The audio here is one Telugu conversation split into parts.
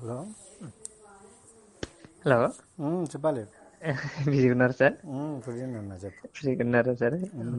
హలో హలో ఉమ్, చెప్పాలి బిజీగా ఉన్నారు సార్ ఉమ్, ఫ్రీగానే ఉన్నా చెప్పు ఫ్రీగా ఉన్నారా సార్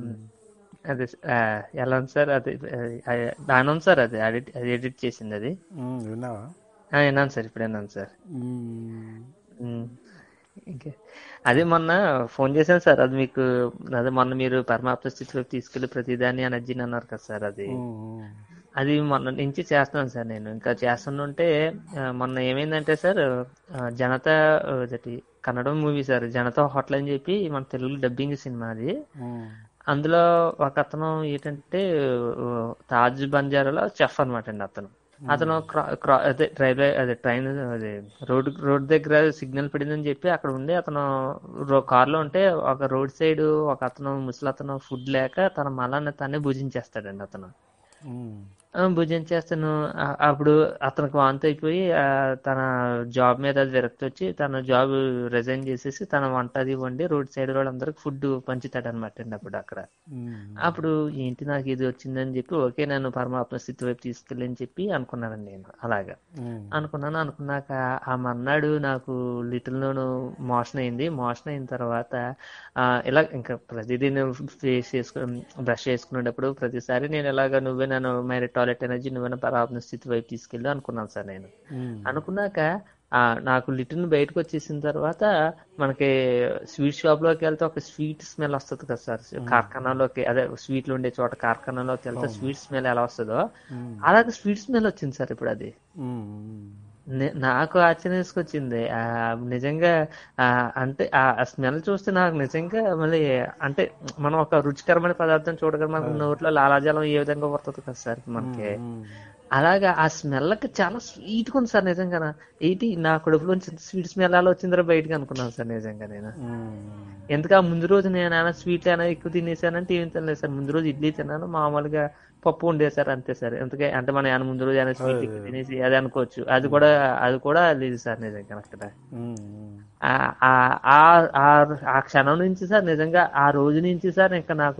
అదే ఆ, ఎలా ఉంది సార్ అది ఆ, బాగానే ఉంది సార్ అది ఎడిట్ అది ఎడిట్ చేసింది అది ఉమ్, విన్నావా ఆ, విన్నాను సార్ ఇప్పుడు విన్నాను సార్ ఉమ్, ఉమ్. ఇంకా అదే మొన్న ఫోన్ చేశాను సార్ అది మీకు అదే మొన్న మీరు పరమాప్త స్థితిలోకి తీసుకెళ్లి ప్రతిదాని ఎనర్జీని అన్నారు కదా సార్ అది ఉమ్, అది మొన్న నుంచి చేస్తున్నాను సార్ నేను ఇంకా చేస్తుంటే ఆ, మొన్న ఏమైందంటే సార్ ఆ, జనతా ఆ, అదటి Kannada movie sir Janata hotel అని చెప్పి మన తెలుగు డబ్బింగ్ సినిమా అది ఉమ్, అందులో ఒక అతను ఏంటంటే ఆ, తాజ్ బంజారాలో చెఫ్ అనమాట అండి అతను అతను క్రా- క్రా- అదే రైల్వే అదే ట్రైన్ అదే రోడ్ రోడ్ దగ్గర సిగ్నల్ పడిందని చెప్పి అక్కడ ఉండి అతను రో- కారులో ఉంటే ఒక రోడ్ సైడ్ ఒక అతను ముసలి అతను ఫుడ్ లేక తన మలాన్ని తనే భుజించేస్తాడండి అతను ఉమ్, ఆ, భుజించేస్తాను ఆ- అప్పుడు అతనికి వాంతి అయిపోయి ఆ, తన జాబ్ మీద అది విరక్తి వచ్చి తన జాబ్ రిజైన్ చేసేసి తన వంట అది వండి రోడ్ సైడ్ వాళ్ళందరికి ఫుడ్ పంచుతాడు అనమాట అండి అప్పుడు అక్కడ ఉమ్, అప్పుడు ఏంటి నాకు ఇది వచ్చిందని చెప్పి ఓకే నన్ను పరమాత్మ స్థితి వైపు తీసుకెళ్ళి అని చెప్పి అనుకున్నానండి నేను అలాగా ఉమ్, అనుకున్నాను అనుకున్నాక ఆ మన్నాడు నాకు లిటిల్ లోను మోషన్ అయింది మోషన్ అయిన తర్వాత ఆ, ఇలా ఇంకా ప్రతిదీ నేను ఫేస్ చేసుకు బ్రష్ చేసుకునేటప్పుడు ప్రతిసారి నేను ఇలాగ నువ్వే నన్ను మరి టాయిలెట్ ఎనర్జీ నువ్వే పరాత్మ స్థితి వైపు తీసుకెళ్ళి అనుకున్నాను సార్ నేను ఉమ్, అనుకున్నాక ఆ, నాకు లిటిల్ బయటకు వచ్చేసిన తర్వాత మనకి స్వీట్ షాప్ లోకి వెళ్తే ఒక స్వీట్ స్మెల్ వస్తుంది కదా సార్ కార్ఖానాలోకి అదే స్వీట్లు ఉండే చోట కార్ఖానాలోకి వెళ్తే స్వీట్ స్మెల్ ఎలా వస్తుందో ఉమ్, అలాగే స్వీట్ స్మెల్ వచ్చింది సార్ ఇప్పుడు అది ఉమ్, నే- నాకు ఆశ్చర్యం తీసుకొచ్చింది ఆ, నిజంగా ఆ, అంటే ఆ స్మెల్ చూస్తే నాకు నిజంగా మళ్ళీ అంటే మనం ఒక రుచికరమైన పదార్థం చూడగా మనకు నోట్లో లాలాజలం ఏ విధంగా పడుతుంది కదా సార్ మనకి ఉమ్, అలాగా ఆ స్మెల్ కి చాలా స్వీట్ గా ఉంది సార్ నిజంగా ఏంటి నా కడుపులోంచి స్వీట్ స్మెల్ అలా వచ్చిందిరా బయటకు అనుకున్నాను సార్ నిజంగా నేను ఉమ్, ఎందుకు ఆ ముందు రోజు నేను ఏమైనా స్వీట్ అయినా ఎక్కువ తినేసానంటే ఏం తినలేదు సార్ ముందు రోజు ఇడ్లీ తిన్నాను మామూలుగా పప్పు ఉండే సార్ అంతే సార్ ఎందుకే అంటే మనం ఏమైనా ముందు రోజు ఏమైనా స్వీట్ ఎక్కువ తినేసి అది అనుకోవచ్చు అది కూడా అది కూడా లేదు సార్ నిజంగా అక్కడ ఉమ్, ఆ- ఆ- ఆ- ఆ- ఆ క్షణం నుంచి సార్ నిజంగా ఆ రోజు నుంచి సార్ ఇంకా నాకు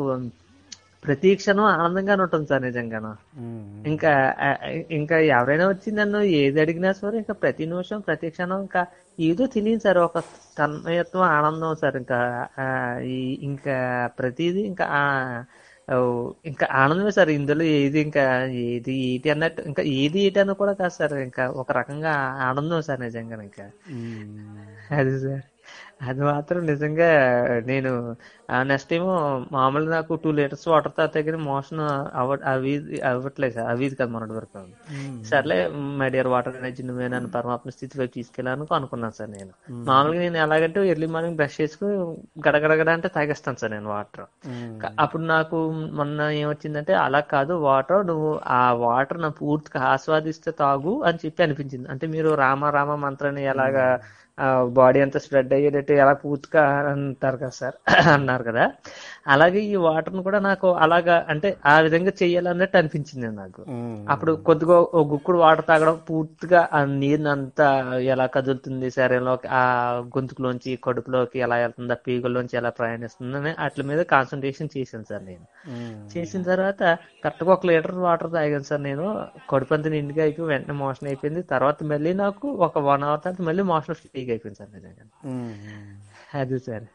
ప్రతి క్షణం ఆనందంగానే ఉంటుంది సార్ నిజంగాను ఉమ్, ఇంకా ఆ, ఇంకా ఎవరైనా వచ్చి నన్ను ఏది అడిగినా సరే ఇంకా ప్రతి నిమిషం ప్రతి క్షణం ఇంకా ఏదో తెలియదు సార్ ఒక తన్మయత్వం ఆనందం సార్ ఇంకా ఆ, ఈ- ఇంకా ప్రతిదీ ఇంకా ఆ, ఓ, ఇంకా ఆనందమే సార్ ఇందులో ఏది ఇంకా ఏది ఏటి అన్నట్టు ఇంకా ఏది ఏటి అన్న కూడా కాదు సార్ ఇంకా ఒక రకంగా ఆనందం సార్ నిజంగా ఇంకా ఉమ్, అది సార్ అది మాత్రం నిజంగా నేను నెక్స్ట్ ఏమో మామూలుగా నాకు టూ లీటర్స్ వాటర్ తాగితే కానీ మోషన్ అవ అవి అవ్వట్లేదు సార్ అవి ఇది కదా మొన్నటి వరకు ఉమ్, సర్లే మై డియర్ వాటర్ ఎనర్జీ నువ్వే నన్ను పరమాత్మ స్థితి వైపు తీసుకెళ్ళాను అనుకున్నాను సార్ నేను మామూలుగా నేను ఎలాగంటే ఎర్లీ మార్నింగ్ బ్రష్ చేసుకుని గడగడగడ అంటే తాగేస్తాను సార్ నేను వాటర్ ఉమ్, అప్పుడు నాకు మొన్న ఏమొచ్చిందంటే అలా కాదు వాటర్ నువ్వు ఆ వాటర్ నా పూర్తిగా ఆస్వాదిస్తే తాగు అని చెప్పి అనిపించింది అంటే మీరు రామ రామ మంత్రాన్ని ఎలాగా బాడీ అంతా స్ప్రెడ్ అయ్యేటట్టు ఎలా పూర్తిగా అంటారు కదా సార్ అన్నారు కదా అలాగే ఈ వాటర్ కూడా నాకు అలాగా అంటే ఆ విధంగా చెయ్యాలన్నట్టు అనిపించింది నాకు ఉమ్, అప్పుడు కొద్దిగా ఓ గుక్కుడు వాటర్ తాగడం పూర్తిగా ఆ నీరుని అంతా ఎలా కదులుతుంది శరీరంలోకి ఆ గొంతుకులోంచి కడుపులోకి ఎలా వెళ్తుంది ఆ పీగుల్లోంచి ఎలా ప్రయాణిస్తుందని అట్ల మీద కాన్సన్ట్రేషన్ చేశాను సార్ నేను ఉమ్, చేసిన తర్వాత కరెక్ట్గా ఒక లీటర్ వాటర్ తాగాను సార్ నేను కడుపు అంతా నిండుగా అయిపోయి వెంటనే మోషన్ అయిపోయింది తర్వాత మళ్ళీ నాకు ఒక వన్ అవర్ తర్వాత మళ్ళీ మోషన్ ఫ్రీగా అయిపోయింది సార్ నిజంగా ఉమ్, ఉమ్. అది సార్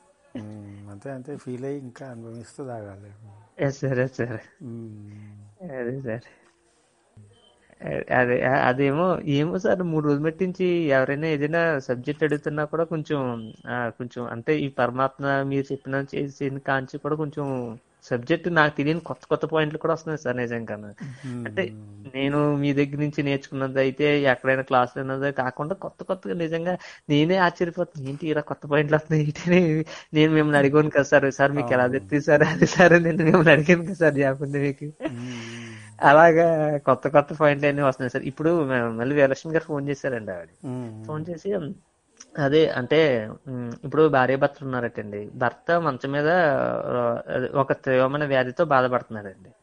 ఉమ్, అంతే అంతే ఫీల్ అయ్యి ఇంకా అనుభవిస్తూ తాగాలి yes sir yes sir um, అదే సార్ అదే అదేమో ఏమో సార్ మూడు రోజుల మట్టి నుంచి ఎవరైనా ఏదైనా సబ్జెక్ట్ అడుగుతున్నా కూడా కొంచెం ఆ, కొంచెం అంటే ఈ పరమాత్మ మీరు చెప్పిన చేసిన కాంచి కూడా కొంచెం సబ్జెక్ట్ నాకు తెలియని కొత్త కొత్త పాయింట్లు కూడా వస్తున్నాయి సార్ నిజంగా అంటే నేను మీ దగ్గర నుంచి నేర్చుకున్నది అయితే ఎక్కడైనా క్లాస్ విన్నది కాకుండా కొత్త కొత్తగా నిజంగా నేనే ఆశ్చర్యపోతున్నాను ఏంటి ఇలా కొత్త పాయింట్లు వస్తున్నాయి ఏంటి అని నేను మిమ్మల్ని అడిగాను కదా సార్ సార్ మీకు ఎలా తెచ్చి సార్ అది సార్ అని నేను మిమ్మల్ని అడిగాను కదా సార్ చెప్పండి మీకు ఉమ్, అలాగా కొత్త కొత్త పాయింట్లు అన్ని వస్తున్నాయి సార్ ఇప్పుడు మ- మళ్ళీ వీరలక్ష్మి గారు ఫోన్ చేశారండి ఆవిడ ఉమ్, ఫోన్ చేసి అదే అంటే ఉమ్, ఇప్పుడు భార్య భర్తలు ఉన్నారటండి భర్త మంచం మీద ఆ, అదే ఒక తీవ్రమైన వ్యాధితో బాధపడుతున్నారండి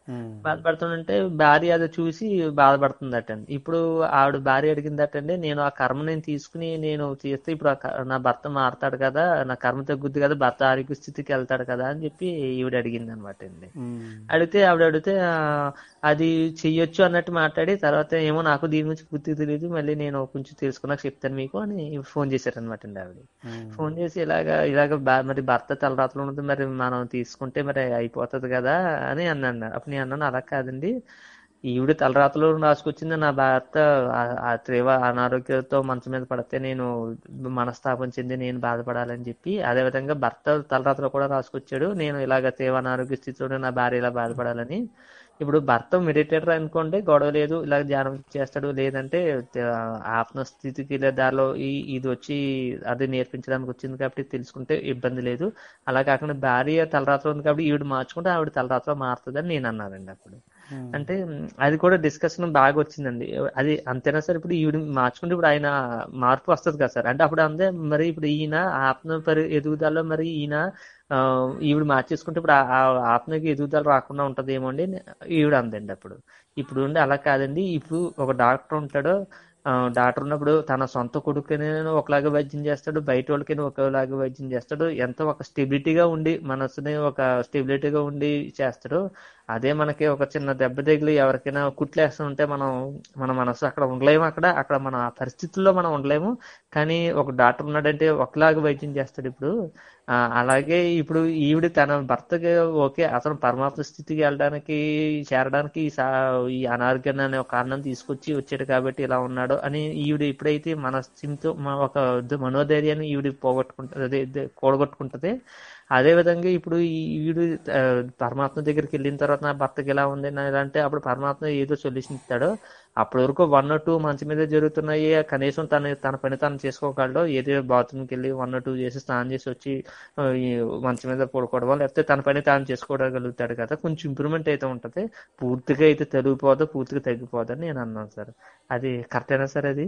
ఉమ్. బాధపడుతుంటే భార్య అది చూసి బాధపడుతుందటండి ఇప్పుడు ఆవిడ భార్య అడిగిందటండి నేను ఆ కర్మ నేను తీసుకుని నేను చేస్తే ఇప్పుడు ఆ క- నా భర్త మారతాడు కదా నా కర్మ తగ్గుద్ది కదా భర్త ఆరోగ్య స్థితికి వెళ్తాడు కదా అని చెప్పి ఈవిడ అడిగింది అనమాట అండి ఉమ్. అడిగితే ఆవిడ అడిగితే "ఆ, అది చెయ్యొచ్చు అన్నట్టు మాట్లాడి తర్వాత ఏమో నాకు దీని గురించి పూర్తిగా తెలియదు మళ్ళీ నేను కొంచెం తెలుసుకున్నాక చెప్తాను మీకు అని ఫోన్ చేశారనమాట అండి ఆవిడ ఉమ్. ఫోన్ చేసి ఇలాగ ఇలాగ బా- మరి భర్త తలరాత్రులు ఉంటుంది మరి మనం తీసుకుంటే మరి అయిపోతుంది కదా అని అన్నాను అప్పుడు నేను అన్నాను అలా కాదండి ఈవిడ తలరాత్రులు రాసుకొచ్చింది నా భర్త ఆ- ఆ తీవ్ర అనారోగ్యంతో మంచం మీద పడితే నేను మనస్తాపం చెంది నేను బాధపడాలని చెప్పి అదే విధంగా భర్త తలరాత్రులు కూడా రాసుకొచ్చాడు నేను ఇలాగ తీవ్ర అనారోగ్య స్థితిలో నా భార్య ఇలా బాధపడాలని ఇప్పుడు భర్త మెడిటేటర్ అనుకోండి గొడవ లేదు ఇలా ధ్యానం చేస్తాడు లేదంటే ఆ, ఆత్మ స్థితికి లేదా దారిలో ఈ ఇది వచ్చి అది నేర్పించడానికి వచ్చింది కాబట్టి తెలుసుకుంటే ఇబ్బంది లేదు అలా కాకుండా భార్య తలరాత్రి ఉంది కాబట్టి ఈవిడ మార్చుకుంటే ఆవిడ తలరాత్రి మారుతుందని నేను అన్నానండి అప్పుడు ఉమ్. అంటే మ్, అది కూడా డిస్కషన్ బాగా వచ్చిందండి అది అంతేనా సార్ ఇప్పుడు ఈవిడ మార్చుకుంటే ఇప్పుడు ఆయన మార్పు వస్తుంది కదా సార్ అంటే అప్పుడు అందే మరి ఇప్పుడు ఈయన ఆత్మ పరి ఎదుగుదలలో మరి ఈయన ఆ, ఈవిడ మార్చేసుకుంటే ఇప్పుడు ఆ- ఆ ఆత్మకి ఎదుగుదల రాకుండా ఉంటదేమో అండి ఈవిడ అందండి అప్పుడు ఇప్పుడు ఉండి అలా కాదండి ఇప్పుడు ఒక డాక్టర్ ఉంటాడు ఆ, డాక్టర్ ఉన్నప్పుడు తన సొంత కొడుకుని ఒకలాగా వైద్యం చేస్తాడు బయట వాళ్ళకి ఒకలాగా వైద్యం చేస్తాడు ఎంత ఒక స్టెబిలిటీగా ఉండి మనసుని ఒక స్టెబిలిటీగా ఉండి చేస్తాడు అదే మనకి ఒక చిన్న దెబ్బ తగిలి ఎవరికైనా కుట్లేస్తూ ఉంటే మనం మన మనసు అక్కడ ఉండలేము అక్కడ అక్కడ మన ఆ పరిస్థితుల్లో మనం ఉండలేము కానీ ఒక డాక్టర్ ఉన్నాడంటే ఒకలాగా వైద్యం చేస్తాడు ఇప్పుడు ఆ, అలాగే ఇప్పుడు ఈవిడ తన భర్తకి ఓకే అతను పరమాత్మ స్థితికి వెళ్ళడానికి చేరడానికి ఈ సా- ఈ అనారోగ్యాన్ని అనే ఒక కారణం తీసుకొచ్చి వచ్చాడు కాబట్టి ఇలా ఉన్నాడు అని ఈవిడ ఎప్పుడైతే మన స్థితితో ఒక ద- మనోధైర్యాన్ని ఈవిడ పోగొట్టుకుంటుంది అదే అదే కూడగొట్టుకుంటది అదే విధంగా ఇప్పుడు ఈ ఈవిడ ఆ, పరమాత్మ దగ్గరికి వెళ్ళిన తర్వాత నా భర్తకి ఎలా ఉంది నా ఇలా అంటే అప్పుడు పరమాత్మ ఏదో సొల్యూషన్ ఇస్తాడు అప్పటి వరకు వన్ ఆర్ టూ మంచి మీద జరుగుతున్నాయి కనీసం తన తన పని తాను చేసుకోగలడు ఏదో బాత్రూమ్కి వెళ్ళి వన్ ఆర్ టూ చేసి స్నానం చేసి వచ్చి ఆ, ఈ మంచం మీద పడుకోవడం లేకపోతే తన పని తాను చేసుకోగలుగుతాడు కదా కొంచెం ఇంప్రూవ్మెంట్ అయితే ఉంటది పూర్తిగా అయితే తగ్గిపోదు పూర్తిగా తగ్గిపోదని నేను అన్నాను సార్ అది కరెక్టేనా సార్ అది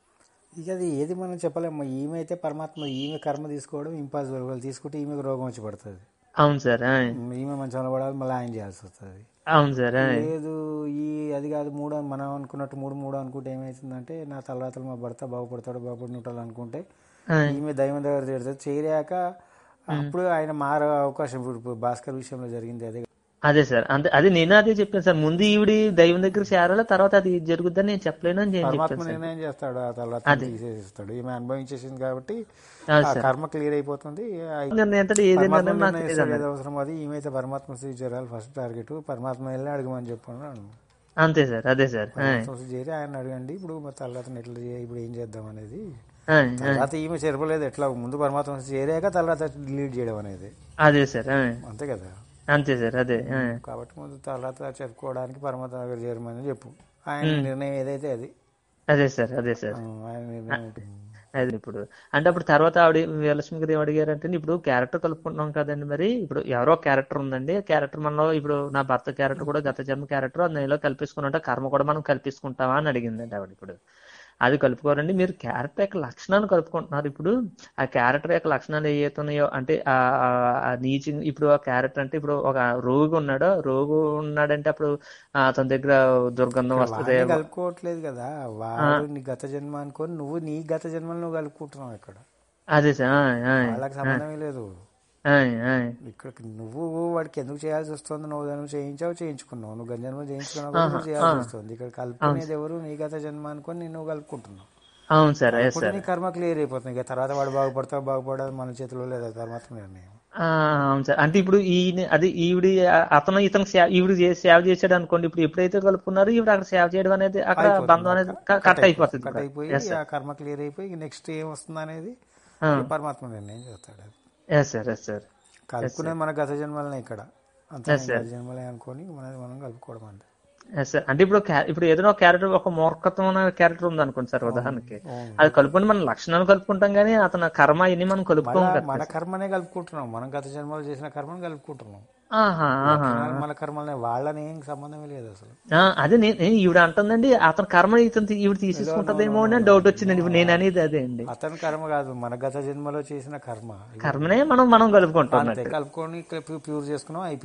ఇక అది ఏది మనం చెప్పలేము ఈమె అయితే పరమాత్మ ఈమె కర్మ తీసుకోవడం ఇంపాసిబుల్ వాళ్ళు తీసుకుంటే ఈమెకు రోగం వచ్చి పడుతుంది అవును సార్ ఆ. ఈమె మంచంలో పడాలి మళ్ళీ ఆయన చేయాల్సి వస్తుంది అవును సార్ ఆ. లేదు ఈ అది కాదు మూడు అని మనం అనుకున్నట్టు మూడు మూడు అనుకుంటే ఏమవుతుందంటే నా తలరాతలు మా భర్త బాగుపడతాడు బాగుపడినట్టు అనుకుంటే ఆ. ఈమె దైవం దగ్గర చేరుతుంది చేరాక అప్పుడు ఆయన మారే అవకాశం ఇప్పుడు భాస్కర్ విషయంలో జరిగింది అదే అదే సార్ అంతే అది నేను అదే చెప్పాను సార్ ముందు ఈవిడి దైవం దగ్గర చేరాలి తర్వాత అది జరుగుద్దని నేను చెప్పలేను అని నేను పరమాత్మ చెప్పాను సార్ నిర్ణయం చేస్తాడు ఆ తర్వాత తీసేస్తాడు ఈమె అనుభవించేసింది కాబట్టి అవును ఆ సార్ కర్మ క్లియర్ అయిపోతుంది ఆ నేను ఎంత ఏదైనా పరమాత్మ నాకు తెలియదు నిర్ణయిస్తాడు అన్నది. ఏది అవసరం అది ఈమెతే పరమాత్మ స్థితి చేరాలి ఫస్ట్ టార్గెట్ పరమాత్మ వెళ్ళి అడగమని చెప్పాను అంతే సార్ అదే సార్ ఆ. పరమాత్మ స్థితి చేరి ఆయన అడగండి ఇప్పుడు మా తర్వాత ఎట్లా చేయ ఇప్పుడు ఏం చేద్దాం అనేది ఆ, ఆ. తర్వాత ఈమె చెరపలేదు ఎట్లా ముందు పరమాత్మ స్థితి చేరాక తర్వాత లీడ్ చేయడం అనేది అదే సార్ ఆ. అంతే కదా అంతే సార్ అదే ఆ. కాబట్టి ముందు తర్వాత చెప్పుకోవడానికి పరమాత్మ దగ్గర చేరమని చెప్పు ఆయన నిర్ణయం ఏదైతే అది అదే సార్ అదే సార్ ఆ, ఆయన నిర్ణయం ఉంటుంది. అది ఇప్పుడు అంటే అప్పుడు తర్వాత ఆవిడ వీరలక్ష్మి గారు ఏం అడిగారంటే ఇప్పుడు క్యారెక్టర్ కలుపుకుంటున్నాం కదండి మరి ఇప్పుడు ఎవరో క్యారెక్టర్ ఉందండి క్యారెక్టర్ మనలో ఇప్పుడు నా భర్త క్యారెక్టర్ కూడా గత జన్మ క్యారెక్టర్ అందులో కల్పించుకున్నట్టు కర్మ కూడా మనం కల్పించుకుంటామా అని అడిగిందండి ఆవిడ ఇప్పుడు అది కలుపుకోరండి మీరు క్యారెక్టర్ యొక్క లక్షణాలు కలుపుకుంటున్నారు ఇప్పుడు ఆ క్యారెక్టర్ యొక్క లక్షణాలు ఏవైతున్నాయో అంటే ఆ ఆ- ఆ నీచి ఇప్పుడు ఆ క్యారెక్టర్ అంటే ఇప్పుడు ఒక రోగి ఉన్నాడు రోగి ఉన్నాడంటే అప్పుడు ఆ, అతని దగ్గర దుర్గంధం వస్తుంది వాడిని కలుపుకోవట్లేదు కదా వాడు నీ గత జన్మ అనుకొని నువ్వు నీ గత జన్మలు నువ్వు కలుపుకుంటున్నావు ఇక్కడ అదే సార్ ఆ, ఆ, వాళ్ళకి సంబంధమే లేదు ఆ, ఆ. ఇక్కడ నువ్వు వాడికి ఎందుకు చేయాల్సి వస్తుంది నువ్వు దాన్ని చేయించావు చేయించుకున్నావు నువ్వు గత జన్మ చేయించుకున్నావు కాబట్టి నువ్వు చేయాల్సి వస్తుంది ఇక్కడ కలుపుకునేది ఎవరు నీ గత జన్మ అనుకొని నేను నువ్వు కలుపుకుంటున్నావు అవును సార్ ఎస్ ఇప్పుడు సార్ నీ కర్మ క్లియర్ అయిపోతుంది ఇక తర్వాత వాడు బాగుపడతావు బాగుపడదు మన చేతిలో లేదు అది పరమాత్మ నిర్ణయం ఆ, అవును సార్ అంటే ఇప్పుడు ఈయన అది ఈవిడి అతను ఇతను సేవ ఈవిడ చేసి సేవ చేసాడు అనుకోండి ఇప్పుడు ఎప్పుడైతే కలుపుకున్నారో ఈవిడ అక్కడ సేవ చేయడం అనేది అక్కడ అయిపోతుంది. బంధం అనేది క- కట్ అయిపోతుంది కట్ అయిపోయి ఎస్ ఆ కర్మ క్లియర్ అయిపోయి నెక్స్ట్ ఏం వస్తుంది అనేది ఆ. ఈ పరమాత్మ నిర్ణయం చేస్తాడు అది ఎస్ సార్ ఎస్ సార్ కలుపుకునేది మన గత జన్మలనే ఇక్కడ అంతే గత జన్మలే అనుకొని మనది మనం కలుపుకోవడం అంతే ఎస్ సార్ అంటే ఇప్పుడు క్యా- ఇప్పుడు ఏదైనా ఒక క్యారెక్టర్ ఒక మూర్ఖత్వం క్యారెక్టర్ ఉంది అనుకోండి సార్ ఉదాహరణకి అవును. అది కలుపుకొని మన లక్షణాలు కలుపుకుంటాం కానీ అతని కర్మ ఇన్ని మనం కలుపుకోం మళ్ళా కదా మన కర్మనే కలుపుకుంటున్నాం మనం గత జన్మలో చేసిన కర్మను కలుపుకుంటున్నాం ఆహా ఆహా మన కర్మలనే వాళ్ళని ఏం సంబంధమే లేదు అసలు ఆ, అదే నేను నేను ఈవిడ అంటుందండి అతని కర్మ ఇతను తీ- ఈవిడ తీసేసుకుంటదేమో అని డౌట్ వచ్చిందండి ఇప్పుడు నేను అనేది అదే అండి అతని కర్మ కాదు మన గత జన్మలో చేసిన కర్మ కర్మనే మనం మనం కలుపుకుంటాం అంతే కలుపుకొని ప్యూర్ చేసుకున్నాం అయిపోయింది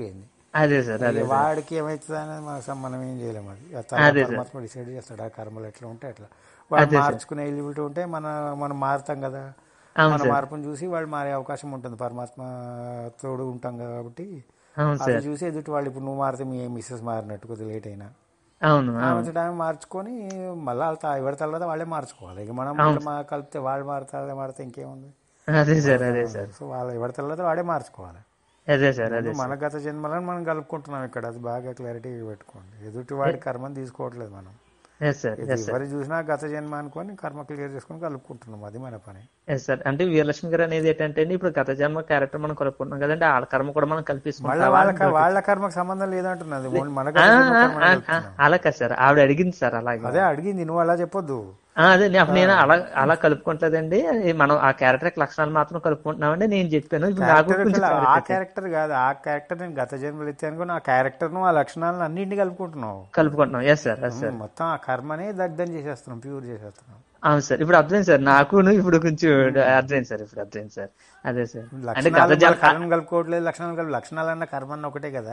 అదే సార్ అదే ఇక వాడికి ఏమవుతుంది అనేది మన సం- మనం ఏం చేయలేము అది ఆ తర్వాత అదే సార్. పరమాత్మ డిసైడ్ చేస్తాడు ఆ కర్మలు ఎట్లా ఉంటే అట్లా వాడు మార్చుకునే ఎలిజిబిలిటీ ఉంటే మన మనం మారుతాం కదా అవును మన సార్ మార్పును చూసి వాడు మారే అవకాశం ఉంటుంది పరమాత్మ తోడు ఉంటాం కాబట్టి అవును అది సార్ చూసి ఎదుటి వాళ్ళు ఇప్పుడు నువ్వు మారితే మీ మిస్సెస్ మారినట్టు కొద్దిగా లేట్ అయినా అవును అవును కొంచెం టైం మార్చుకొని మళ్ళీ వాళ్ళ ఎవరి తర్వాత వాళ్ళే మార్చుకోవాలి ఇక మనం ఇట్లా మా కలిపితే వాళ్ళు మారుతారు మారితే ఇంకేముంది అదే సార్ అదే సార్ సో వాళ్ళ ఎవరి తర్వాత వాడే మార్చుకోవాలి అదే సార్ అదే మన గత జన్మలను మనం కలుపుకుంటున్నాం ఇక్కడ అది బాగా క్లారిటీ పెట్టుకోండి ఎదుటి వాడి కర్మని తీసుకోవట్లేదు మనం ఎస్ సార్ ఇది ఎవరు చూసినా గత జన్మ అనుకొని కర్మ క్లియర్ చేసుకొని కలుపుకుంటున్నాం అది మన పని ఎస్ సార్ అంటే వీరలక్ష్మి గారు అనేది ఏంటంటే అండి, ఇప్పుడు గత జన్మ క్యారెక్టర్ మనం కలుపుకుంటున్నాం కదండి వాళ్ళ కర్మ కూడా మనం మళ్ళీ కల్పిస్తున్నాం వాళ్ళ క- వాళ్ళ కర్మకు సంబంధం లేదంటున్నది ఓన్లీ మన గత ఆ, జన్మ ఆ, కర్మనే ఆ, కలుపుతున్నాం. అలా కాదు సార్ ఆవిడ అడిగింది సార్ అలాగే అదే అడిగింది నువ్వు అలా చెప్పొద్దు ఆ, అదే నే- అప్పుడు నేను అలా అలా కలుపుకోవట్లేదండి అది మనం ఆ క్యారెక్టర్ లక్షణాలు మాత్రం కలుపుకుంటున్నామండి నేను చెప్పాను ఇప్పుడు నాకు క్యారెక్టర్ కొంచెం ఆ clarity. క్యారెక్టర్ కాదు ఆ క్యారెక్టర్ నేను గత జన్మలు ఎత్తే అనుకుని ఆ క్యారెక్టర్ ను ఆ లక్షణాలను అన్నింటినీ కలుపుకుంటున్నావు కలుపుకుంటున్నాం ఎస్ సార్ ఎస్ సార్ మొత్తం ఆ కర్మనే దగ్ధం చేసేస్తున్నాం ప్యూర్ చేసేస్తున్నాం అవును సార్ ఇప్పుడు అర్థమైంది సార్ నాకు ఇప్పుడు కొంచెం అర్థమైంది సార్ ఇప్పుడు అర్థమైంది సార్ అదే సార్ అంటే గత లక్షణాలు జన్మ కర్మ కలుపుకోవట్లేదు లక్షణాలు కలుపు లక్షణాలు అన్న కర్మ అన్న ఒకటే కదా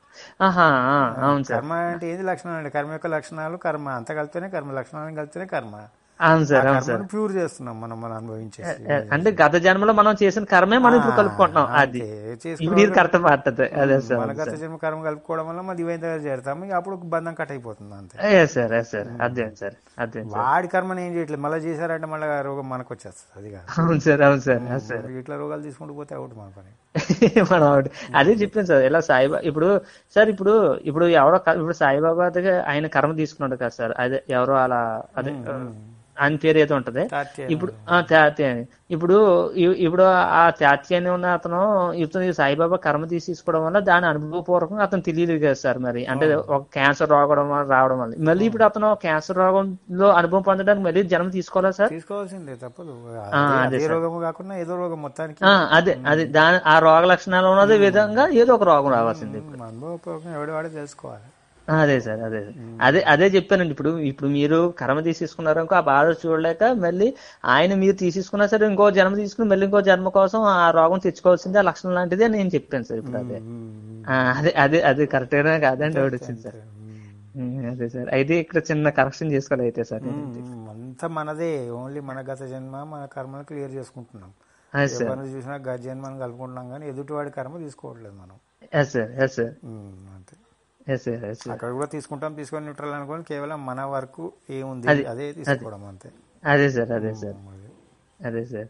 ఆహా ఆ, అవును సార్ కర్మ అంటే ఏది లక్షణాలు అంటే కర్మ యొక్క లక్షణాలు కర్మ అంత కలిపితేనే కర్మ లక్షణాలను కలిపితేనే కర్మ అవును సార్ అవును సార్ కర్మను ప్యూర్ చేస్తున్నాం మనం మనం అనుభవించేసి అంటే గత జన్మలో మనం చేసిన కర్మే మనం ఇప్పుడు కలుపుకుంటున్నాం అది అంతే. చేసుకున్న ఇప్పుడు ఇది కరెక్ట్ మాట్లాడుతుంది అదే సార్ మన గత జన్మ కర్మ కలుపుకోవడం వల్ల మన దివైన దగ్గర చేరుతాం ఇక అప్పుడు బంధం కట్ అయిపోతుంది అంతే ఎస్ సార్ ఎస్ సార్ అర్థం సార్ అర్థం సార్ వాడి కర్మని ఏం చేయట్లేదు మళ్ళీ చేశారంటే మళ్ళీ రోగం మనకు వచ్చేస్తుంది అది కాదు అవును సార్ అవును సార్ అవును సార్ ఇట్లా రోగాలు తీసుకుంటూ పోతే అవుట్ మన పని మనం ఆవిడ- అదే చెప్పాను సార్ ఇలా సాయిబాబా ఇప్పుడు సార్ ఇప్పుడు ఇప్పుడు ఎవరో క- ఇప్పుడు సాయిబాబా దగ్గర ఆయన కర్మ తీసుకున్నాడు కదా సార్ అదే ఎవరో అలా అదే ఆయన పేరు ఏదో ఉంటది తాత్య ఇప్పుడు ఆ త్యాత్య అని ఇప్పుడు ఇ- ఇప్పుడు ఆ త్యాత్య అని ఉన్న అతను ఇతను ఈ సాయిబాబా కర్మ తీసుకోవడం వల్ల దాని అనుభవపూర్వకంగా అతను తెలియదు కదా సార్ మరి అంటే ఒక క్యాన్సర్ రోగం వల్ల రావడం వల్ల మళ్ళీ ఇప్పుడు అతను క్యాన్సర్ రోగంలో అనుభవం పొందడానికి మళ్ళీ జన్మ తీసుకోవాలా సార్ తీసుకోవాల్సిందే తప్పదు ఆ, అదే- అదే అదే సార్. రోగం కాకుండా ఏదో రోగం మొత్తానికి ఆ, అదే అదే దాని ఆ రోగ లక్షణాలు ఉన్నది విధంగా ఏదో ఒక రోగం రావాల్సింది మన అనుభవపూర్వకంగా ఎవడి వాడే తెలుసుకోవాలి ఆ, అదే సార్ అదే అదే అదే చెప్పానండి ఇప్పుడు ఇప్పుడు మీరు కర్మ తీసేసుకున్నారు అనుకో ఆ బాధ చూడలేక మళ్ళీ ఆయన మీరు తీసేసుకున్నా సరే ఇంకో జన్మ తీసుకుని మళ్ళీ ఇంకో జన్మ కోసం ఆ రోగం తెచ్చుకోవాల్సిందే ఆ లక్షణం లాంటిది అని నేను చెప్పాను సార్ ఇప్పుడు అదే ఆ, అదే అదే అదే కరెక్ట్ గా కాదండి డౌట్ వచ్చింది సార్ ఉమ్, అదే సార్ అయితే ఇక్కడ చిన్న కరెక్షన్ చేసుకోవాలి అయితే సార్ అంతా మనదే ఓన్లీ మన గత జన్మ మన కర్మను క్లియర్ చేసుకుంటున్నాం అదే సార్ ఎవరిని చూసినా గత జన్మను కలుపుకుంటున్నాం కానీ ఎదుటివాడి కర్మ తీసుకోవట్లేదు మనం yes sir yes sir um, అంతే ఎస్ సార్ ఎస్ సార్ అక్కడ కూడా తీసుకుంటాం తీసుకొని న్యూట్రల్ అనుకోని కేవలం మన వరకు ఏముంది అది- అదే తీసుకోవడం అంతే అదే సార్ అదే సార్ అది. అదే సార్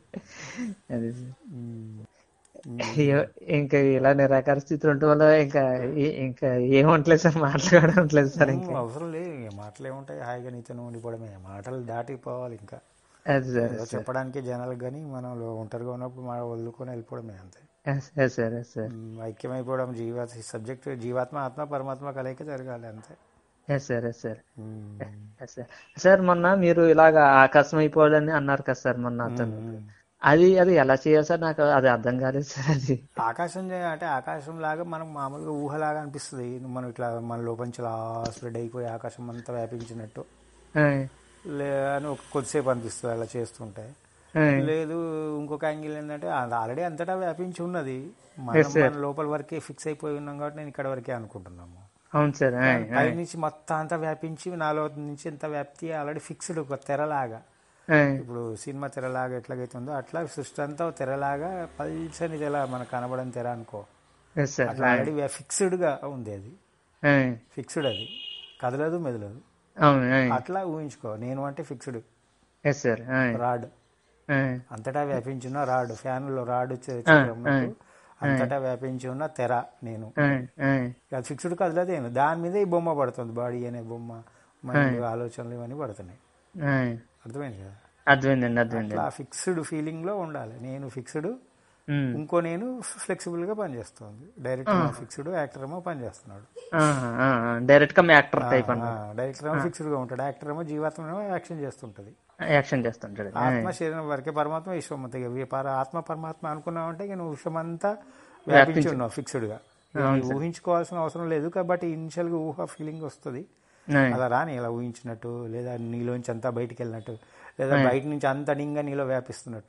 అదే సార్ ఉమ్. అయ్యో, ఇంకా ఇలా నిరాకార స్థితిలో ఉండటం వల్ల ఇంకా ఏ- ఇంకా ఏముంటలేదు సార్ మాట్లాడడం ఉండలేదు సార్ ఇంకా ఉమ్, అవసరం లేదు ఇక మాటలు ఏముంటాయి హాయిగా నీతో ఉండిపోవడమే మాటలు దాటిపోవాలి ఇంకా అది సార్ ఏదో చెప్పడానికి జనాలకు కానీ మనం లో- ఒంటరిగా ఉన్నప్పుడు మనం వదులుకొని వెళ్ళిపోవడమే అంతే yes yes sir yes sir um, ఐక్యమైపోవడం జీవ సబ్జెక్ట్ జీవాత్మ ఆత్మ పరమాత్మ కలయిక జరగాలి అంతే yes sir yes sir um, yes sir sir మొన్న మీరు ఇలాగ ఆకాశం అయిపోవాలని అన్నారు కదా సార్ మొన్న అతను ఉమ్. అది అది ఎలా చేయాలి సార్ నాకు అది అర్థం కాలేదు సార్ అది ఆకాశం చే- అంటే ఆకాశం లాగా మనకు మామూలుగా ఊహలాగా అనిపిస్తుంది మనం ఇట్లా మన లోపంచి ఇలా స్ప్రెడ్ అయిపోయి ఆకాశం అంతా వ్యాపించినట్టు ఆయ్, లే అని ఒక కొద్దిసేపు అనిపిస్తుంది అలా చేస్తుంటే ఆయ్, లేదు ఇంకొక యాంగిల్ ఏంటంటే ఆల్రెడీ అంతటా వ్యాపించి ఉన్నది మనం మన లోపల వరకే ఫిక్స్ అయిపోయి ఉన్నాం కాబట్టి నేను ఇక్కడ వరకే అనుకుంటున్నాము అవును సార్ ఆయ్, పై నుంచి మొత్తం అంతా వ్యాపించి నాలో నుంచి ఎంత వ్యాప్తి ఆల్రెడీ ఫిక్స్డ్ ఒక తెరలాగా ఆయ్, ఇప్పుడు సినిమా తెరలాగా ఎట్లాగైతే ఉందో అట్లా సృష్టి అంతా ఒక తెరలాగా పల్చని తెర మనకు కనబడని తెర అనుకో ఎస్ సార్ అట్లా ఆల్రెడీ ఫిక్స్డ్ గా ఉంది అది ఆయ్, ఫిక్స్డ్ అది కదలదు మెదలదు అవును ఆయ్, అట్లా ఊహించుకో నేను అంటే ఫిక్స్డ్ ఎస్ సార్ ఆయ్, రాడ్ ఆయ్, అంతటా వ్యాపించిన రాడ్ ఫ్యాన్ లో రాడ్ చ- చక్రం ఉన్నట్టు అంతటా వ్యాపించి ఉన్న తెర నేను ఆయ్, ఆయ్, అది ఫిక్స్డ్ కదలదేను దాని మీద ఈ బొమ్మ పడుతుంది బాడీ అనే బొమ్మ మైండ్ ఆలోచనలు ఇవన్నీ పడుతున్నాయి ఆయ్. అర్థమైంది కదా అర్థమైందండి అర్థమైంది అట్లా ఫిక్స్డ్ ఫీలింగ్ లో ఉండాలి నేను ఫిక్స్డ్ ఉమ్. ఇంకో నేను ఫ్లెక్సిబుల్ గా పనిచేస్తుంది డైరెక్ట్ ఫిక్స్డ్ యాక్టర్ ఏమో పనిచేస్తున్నాడు ఆహా, ఆ, ఆ, డైరెక్ట్ గా యాక్టర్ టైప్ అన్న డైరెక్టర్ ఏమో ఫిక్స్డ్ గా ఉంటాడు యాక్టర్ ఏమో జీవాత్మ ఏమో యాక్షన్ చేస్తుంటది యాక్షన్ చేస్తుంటాడు ఆత్మ శరీరం వరకే పరమాత్మ విశ్వం అంతా ఇక వీ- పర- ఆత్మ పరమాత్మ అనుకున్నావంటే ఇక నువ్వు విశ్వం అంతా వ్యాపించి ఉన్నావు ఫిక్స్డ్ గా ఇక నువ్వు ఊహించుకోవాల్సిన అవసరం లేదు కాబట్టి ఇనిషియల్ గా ఊహ ఫీలింగ్ వస్తుంది ఆయ్, అలా రాని ఇలా ఊహించినట్టు లేదా నీలోంచి అంతా బయటికి వెళ్ళినట్టు లేదా బయట నుంచి అంత నింగా నీలో వ్యాపిస్తున్నట్టు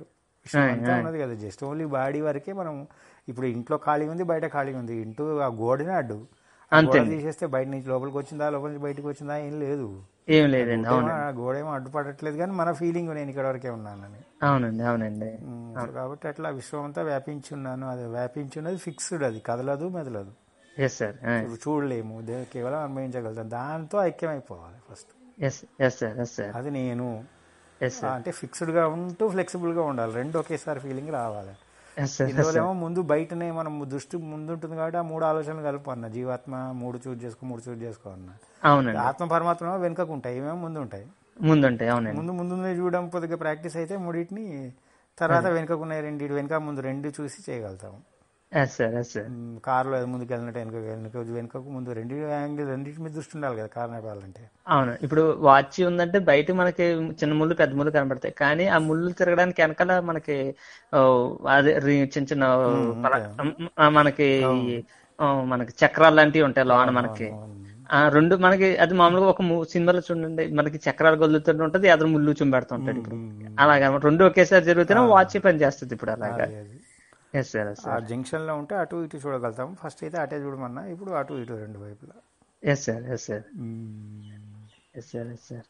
విషయం అంతా ఉన్నది కదా జస్ట్ ఓన్లీ బాడీ వరకే మనం ఇప్పుడు ఇంట్లో ఖాళీ ఉంది బయట ఖాళీ ఉంది ఇంటూ ఆ గోడనే అడ్డు ఆ గోడ తీసేస్తే బయట నుంచి లోపలికి వచ్చిందా లోపల నుంచి బయటకు వచ్చిందా ఏం లేదు ఏం లేదండి అవును ఆ గోడ ఏమో అడ్డుపడట్లేదు కానీ మన ఫీలింగ్ నేను ఇక్కడ వరకే ఉన్నానని అవునండి అవునండి ఉమ్, సో కాబట్టి అట్లా విశ్వం అంతా వ్యాపించి ఉన్నాను అది వ్యాపించి ఉన్నది ఫిక్స్డ్ అది కదలదు మెదలదు ఎస్ సార్ ఇప్పుడు చూడలేము దే- కేవలం అనుభవించగలుగుతాం దాంతో ఐక్యమైపోవాలి first yes yes sir yes sir అది నేను ఎస్ సార్ అంటే ఫిక్స్డ్ గా ఉంటూ ఫ్లెక్సిబుల్ గా ఉండాలి రెండు ఒకేసారి ఫీలింగ్ రావాలి ఎస్ సార్ ఇందువల్లేమో ముందు బయటనే మనం దృష్టి ముందు ఉంటుంది కాబట్టి ఆ మూడు ఆలోచనలు కలుపు అన్న జీవాత్మ మూడు చూజ్ చేసుకో మూడు చూజ్ చేసుకో అన్న అవునండి ఆత్మ పరమాత్మ ఏమో వెనుకకు ఉంటాయి ఏమేమో ముందు ఉంటాయి ముందుంటాయి అవునండి ముందు ముందు చూడడం కొద్దిగా ప్రాక్టీస్ అయితే మూడింటిని తర్వాత వెనుకకున్నాయి రెండు వెనుక ముందు రెండు చూసి చేయగలుగుతాం yes sir yes sir hmm, కారులో ఏదో ముందుకు వెళ్ళినట్టు వెనుక వెనుక వెనుకకు ముందు రెండు యాంగిల్ రెండింటి మీద దృష్టి ఉండాలి కదా కారు నడపాలంటే అవును ఇప్పుడు వాచ్ ఉందంటే బయట మనకి చిన్న ముళ్ళు పెద్ద ముళ్ళు కనబడతాయి కానీ ఆ ముళ్ళు తిరగడానికి వెనకాల మనకి ఓ, అదే రి- చిన్న చిన్న పల- ఆ, మనకి ఆ, మనకి చక్రాలు లాంటివి ఉంటాయి లోన మనకి ఆ రెండు మనకి అది మామూలుగా ఒక ము- సినిమాలో చూడండి మనకి చక్రాలు గొల్లుతుంటే ఉంటది అతను ముళ్ళు చుంబెడుతుంటాడు ఇప్పుడు అలాగా రెండు ఒకేసారి జరుగుతూనే వాచ్ పని చేస్తుంది ఇప్పుడు అలాగా అది అది. ఎస్ సార్ ఎస్ ఆ జంక్షన్ లో ఉంటే అటు ఇటు చూడగలుగుతాం ఫస్ట్ అయితే అటే చూడమన్నా ఇప్పుడు అటు ఇటు రెండు వైపులా yes sir yes sir hmm, yes sir yes sir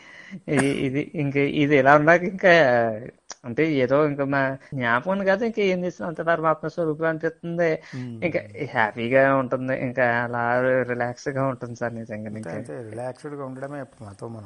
ఇది- ఇది ఇంకా ఇది ఎలా ఉన్నాక ఇంకా అంటే ఏదో ఇంకా మా జ్ఞాపకం కాదు ఇంకా ఏం చేస్తాం అంత పరమాత్మ స్వరూపం అనిపిస్తుంది ఇంకా హ్యాపీగా ఉంటుంది ఇంకా అలా రిలాక్స్ గా ఉంటుంది సార్ నిజంగా ఇంకా అంతే రిలాక్స్డ్ గా ఉండడమే మాతో మనం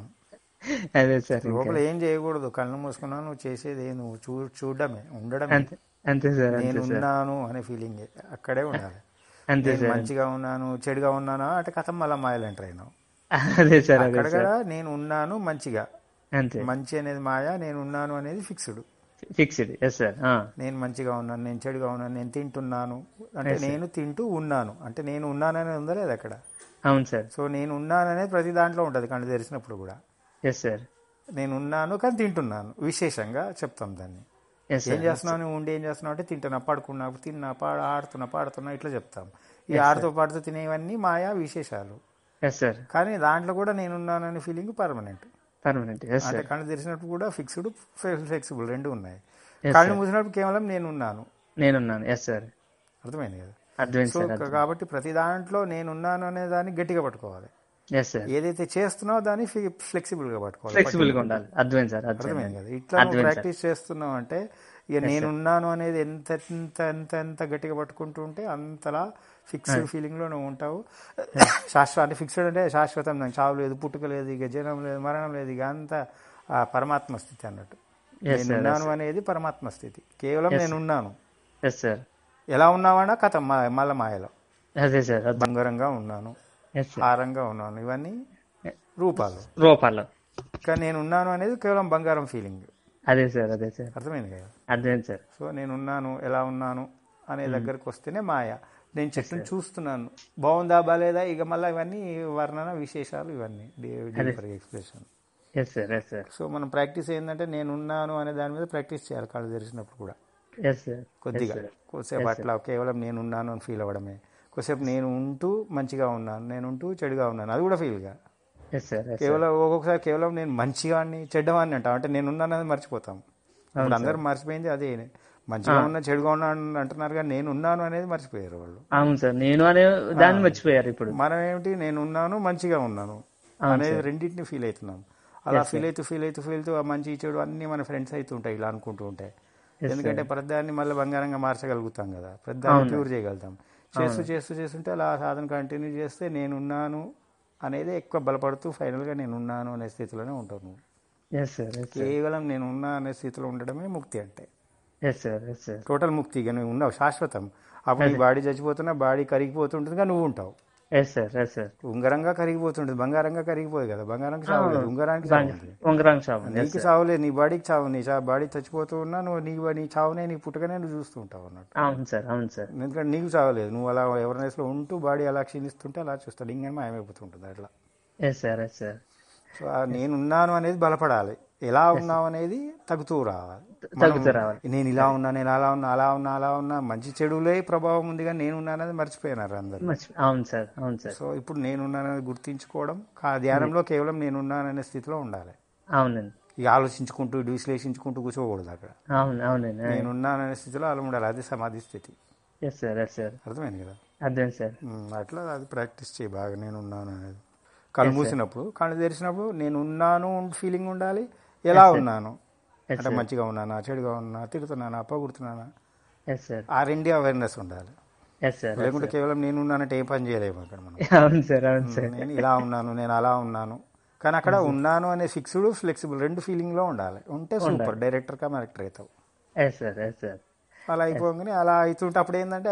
అదే సార్ ఇంకా లోపల ఏం చేయకూడదు కళ్ళు మూసుకున్నా నువ్వు చేసేది ఏ నువ్వు చూ చూడడమే ఉండడమే అంతే అంతే సార్ అంతే నేను సార్ ఉన్నాను అనే ఫీలింగ్ అక్కడే ఉండాలి అంతే నేను సార్ మంచిగా ఉన్నాను చెడుగా ఉన్నానా అంటే కథం మళ్ళీ మాయలు ఎంటర్ అయినావు అదే సార్ అదే అక్కడ సార్ కూడా నేను ఉన్నాను మంచిగా అంతే మంచి అనేది మాయ నేను ఉన్నాను అనేది ఫిక్స్డ్ ఫిక్స్డ్ ఎస్ సార్ నేను మంచిగా ఉన్నాను నేను చెడుగా ఉన్నాను నేను తింటున్నాను అంటే నేను తింటూ ఉన్నాను అంటే నేను ఉన్నానని ఉందా లేదు అక్కడ అవును సార్ సో నేను ఉన్నాననేది ప్రతి దాంట్లో ఉంటుంది కళ్ళు తెరిచినప్పుడు కూడా ఎస్ సార్ నేను ఉన్నాను కానీ తింటున్నాను విశేషంగా చెప్తాం దాన్ని ఎస్ ఏం చేస్తున్నావు నువ్వు ఉండి ఏం చేస్తున్నావు అంటే తింటున్నా పడుకున్నా తిన్నా పాడ ఆడుతున్నా పాడుతున్నా ఇట్లా చెప్తాం ఈ ఆడుతూ పాడుతూ తినేవన్నీ మాయా విశేషాలు ఎస్ సార్ కానీ దాంట్లో కూడా నేనున్నాననే ఫీలింగ్ పర్మనెంట్ పర్మనెంట్ ఎస్ అంటే సార్ కళ్ళు తెరిచినప్పుడు కూడా ఫిక్స్డ్ ఫ్లెక్సిబుల్ రెండు ఉన్నాయి కళ్ళు మూసినప్పుడు కేవలం నేనున్నాను నేనున్నాను ఎస్ సార్ అర్థమైంది కదా అర్థమైంది సో సార్ కాబట్టి ప్రతి దాంట్లో నేనున్నాను అనే దాన్ని గట్టిగా పట్టుకోవాలి ఎస్ సార్ ఏదైతే చేస్తున్నావో దాన్ని ఫ్లెక్సిబుల్ గా పట్టుకోవాలి ఫ్లెక్సిబుల్ గా ఉండాలి అర్థమైంది సార్ అర్థమైంది అర్థమైంది కదా ఇట్లా నువ్వు ప్రాక్టీస్ చేస్తున్నావు అంటే ఇక నేనున్నాను అనేది ఎంత ఎంత ఎంత ఎంత గట్టిగా పట్టుకుంటూ ఉంటే అంతలా ఫిక్స్డ్ ఫీలింగ్ లో నువ్వు ఉంటావు శాశ్వత అంటే ఫిక్స్డ్ అంటే శాశ్వతం నాకు చావు లేదు పుట్టుక లేదు ఇక జనం లేదు మరణం లేదు ఇక అంత ఆ పరమాత్మ స్థితి అన్నట్టు Yes, sir. నేనున్నాను అనేది పరమాత్మ స్థితి కేవలం నేనున్నాను ఎస్ సార్ ఎలా ఉన్నావన్నా కథ మల్ల మాయలో అదే సార్ అర్థం బంగారంగా ఉన్నాను ఎస్ సార్ హారంగా ఉన్నాను ఇవన్నీ రూపాలు రూపాల్లో కానీ నేను ఉన్నాను అనేది కేవలం బంగారం ఫీలింగ్ అదే సార్ అదే సార్ అర్థమైంది కదా అర్థమైంది సార్ సో నేనున్నాను ఎలా ఉన్నాను అనే దగ్గరకు వస్తేనే మాయ నేను చెట్టును చూస్తున్నాను బాగుందా బాలేదా ఇక మళ్ళీ ఇవన్నీ వర్ణన విశేషాలు ఇవన్నీ deeper expression yes sir yes sir so మనం ప్రాక్టీస్ ఏంటంటే నేను ఉన్నాను అనే దాని మీద ప్రాక్టీస్ చేయాలి కళ్ళు తెరిచినప్పుడు కూడా ఎస్ సార్ కొద్దిగా కొద్దిసేపు అట్లా కేవలం నేను ఉన్నాను అని ఫీల్ అవ్వడమే కొద్దిసేపు నేను ఉంటూ మంచిగా ఉన్నాను నేను ఉంటూ చెడుగా ఉన్నాను అది కూడా ఫీల్గా ఎస్ సార్ ఎస్ కేవలం ఒక్కొక్కసారి కేవలం నేను మంచివాడిని చెడ్డవాడిని అంటాం అంటే నేను ఉన్నానని మర్చిపోతాం ఇప్పుడు అందరూ మర్చిపోయింది అదే మంచిగా ఉన్నా చెడుగా ఉన్నా అంటున్నారు కానీ నేను ఉన్నాను అనేది మర్చిపోయారు వాళ్ళు అవును సార్ నేను అనే దాన్ని మర్చిపోయారు ఇప్పుడు మనం ఏమిటి నేను ఉన్నాను మంచిగా ఉన్నాను అనేది రెండింటిని ఫీల్ అవుతున్నాం అలా ఫీల్ అవుతూ ఫీల్ అవుతూ ఫీల్ అవుతూ ఆ మంచి చెడు అన్ని మన ఫ్రెండ్స్ అవుతుంటాయి ఇలా అనుకుంటూ ఉంటాయి ఎందుకంటే ప్రతిదాన్ని మళ్ళీ బంగారంగా మార్చగలుగుతాం కదా ప్రతిదాన్ని ప్యూర్ చేయగలుగుతాం చేస్తూ చేస్తూ చేస్తుంటే అలా ఆ సాధన కంటిన్యూ చేస్తే నేనున్నాను అనేది ఎక్కువ బలపడుతూ ఫైనల్గా నేనున్నాను అనే స్థితిలోనే ఉంటావు నువ్వు ఎస్ సార్ ఎస్ కేవలం నేను ఉన్నా అనే స్థితిలో ఉండడమే ముక్తి అంటే yes sir yes sir total ముక్తి ఇక నువ్వు ఉన్నావు శాశ్వతం అప్పుడు నీ బాడీ చచ్చిపోతున్నా బాడీ కరిగిపోతుంటుంది కానీ నువ్వు ఉంటావు ఎస్ సార్ ఎస్ సార్ ఉంగరంగా కరిగిపోతుంటుంది బంగారంగా కరిగిపోదు కదా బంగారంకి సావలేదు ఉంగరానికి సావుంది ఉంగరం షాప్ నీకు చావులేదు నీ బాడీకి చావు నీ చా- బాడీ చచ్చిపోతూ ఉన్నా నువ్వు నీ నీ చావునే నీ పుట్టకనే నువ్వు చూస్తూ ఉంటావు అన్నట్టు అవును సార్ అవును సార్ ఎందుకంటే నీకు చావలేదు నువ్వు అలా ఎవరినైనా ఉంటూ బాడీ అలా క్షీణిస్తుంటే అలా చూస్తాడు ఇంకా మాయమైపోతుంటుంది అట్లా yes sir yes sir so ఆ నేనున్నాను అనేది బలపడాలి ఎలా ఉన్నావు అనేది తగ్గుతూ రావాలి తగ్గుతూ రావాలి నేను ఇలా ఉన్నా నేను అలా ఉన్నా అలా ఉన్నా అలా ఉన్నా మంచి చెడులే ప్రభావం ఉంది కానీ నేను ఉన్నానది మర్చిపోయినారు అందరు మర్చి అవును సార్ అవును సార్ సో ఇప్పుడు నేనున్నానని గుర్తించుకోవడం కా- ధ్యానంలో కేవలం నేనున్నాననే స్థితిలో ఉండాలి అవునండి ఇక ఆలోచించుకుంటూ ఇటు విశ్లేషించుకుంటూ కూర్చోకూడదు అక్కడ అవును అవునండి నేనున్నాననే స్థితిలో అలా ఉండాలి అది సమాధి స్థితి ఎస్ సార్ ఎస్ సార్ అర్థమైంది కదా అర్థం సార్ ఉమ్, అట్లా అది ప్రాక్టీస్ చేయి బాగా నేను ఉన్నాను అనేది కళ్ళు మూసినప్పుడు కళ్ళు తెరిచినప్పుడు నేను ఉన్నాను ఫీలింగ్ ఉండాలి ఎలా ఉన్నాను Yes, అంటే మంచిగా ఉన్నానా చెడుగా ఉన్నా తిడుతున్నానా పొగుడుతున్నానా ఎస్ సార్ ఆ రెండే అవేర్నెస్ ఉండాలి ఎస్ సార్ లేకుంటే కేవలం నేను ఉన్నానంటే ఏ పని చేయలేము అక్కడ మనం అవును సార్ అవును సార్ నేను ఇలా ఉన్నాను నేను అలా ఉన్నాను కానీ అక్కడ ఉన్నాను అనే ఫిక్స్డ్ ఫ్లెక్సిబుల్ రెండు ఫీలింగ్ లో ఉండాలి ఉంటే సూపర్ డైరెక్టర్ కా డైరెక్టర్ అవుతావు ఎస్ సార్ ఎస్ సార్ అలా అయిపోగానే అలా అవుతుంటే అప్పుడు ఏంటంటే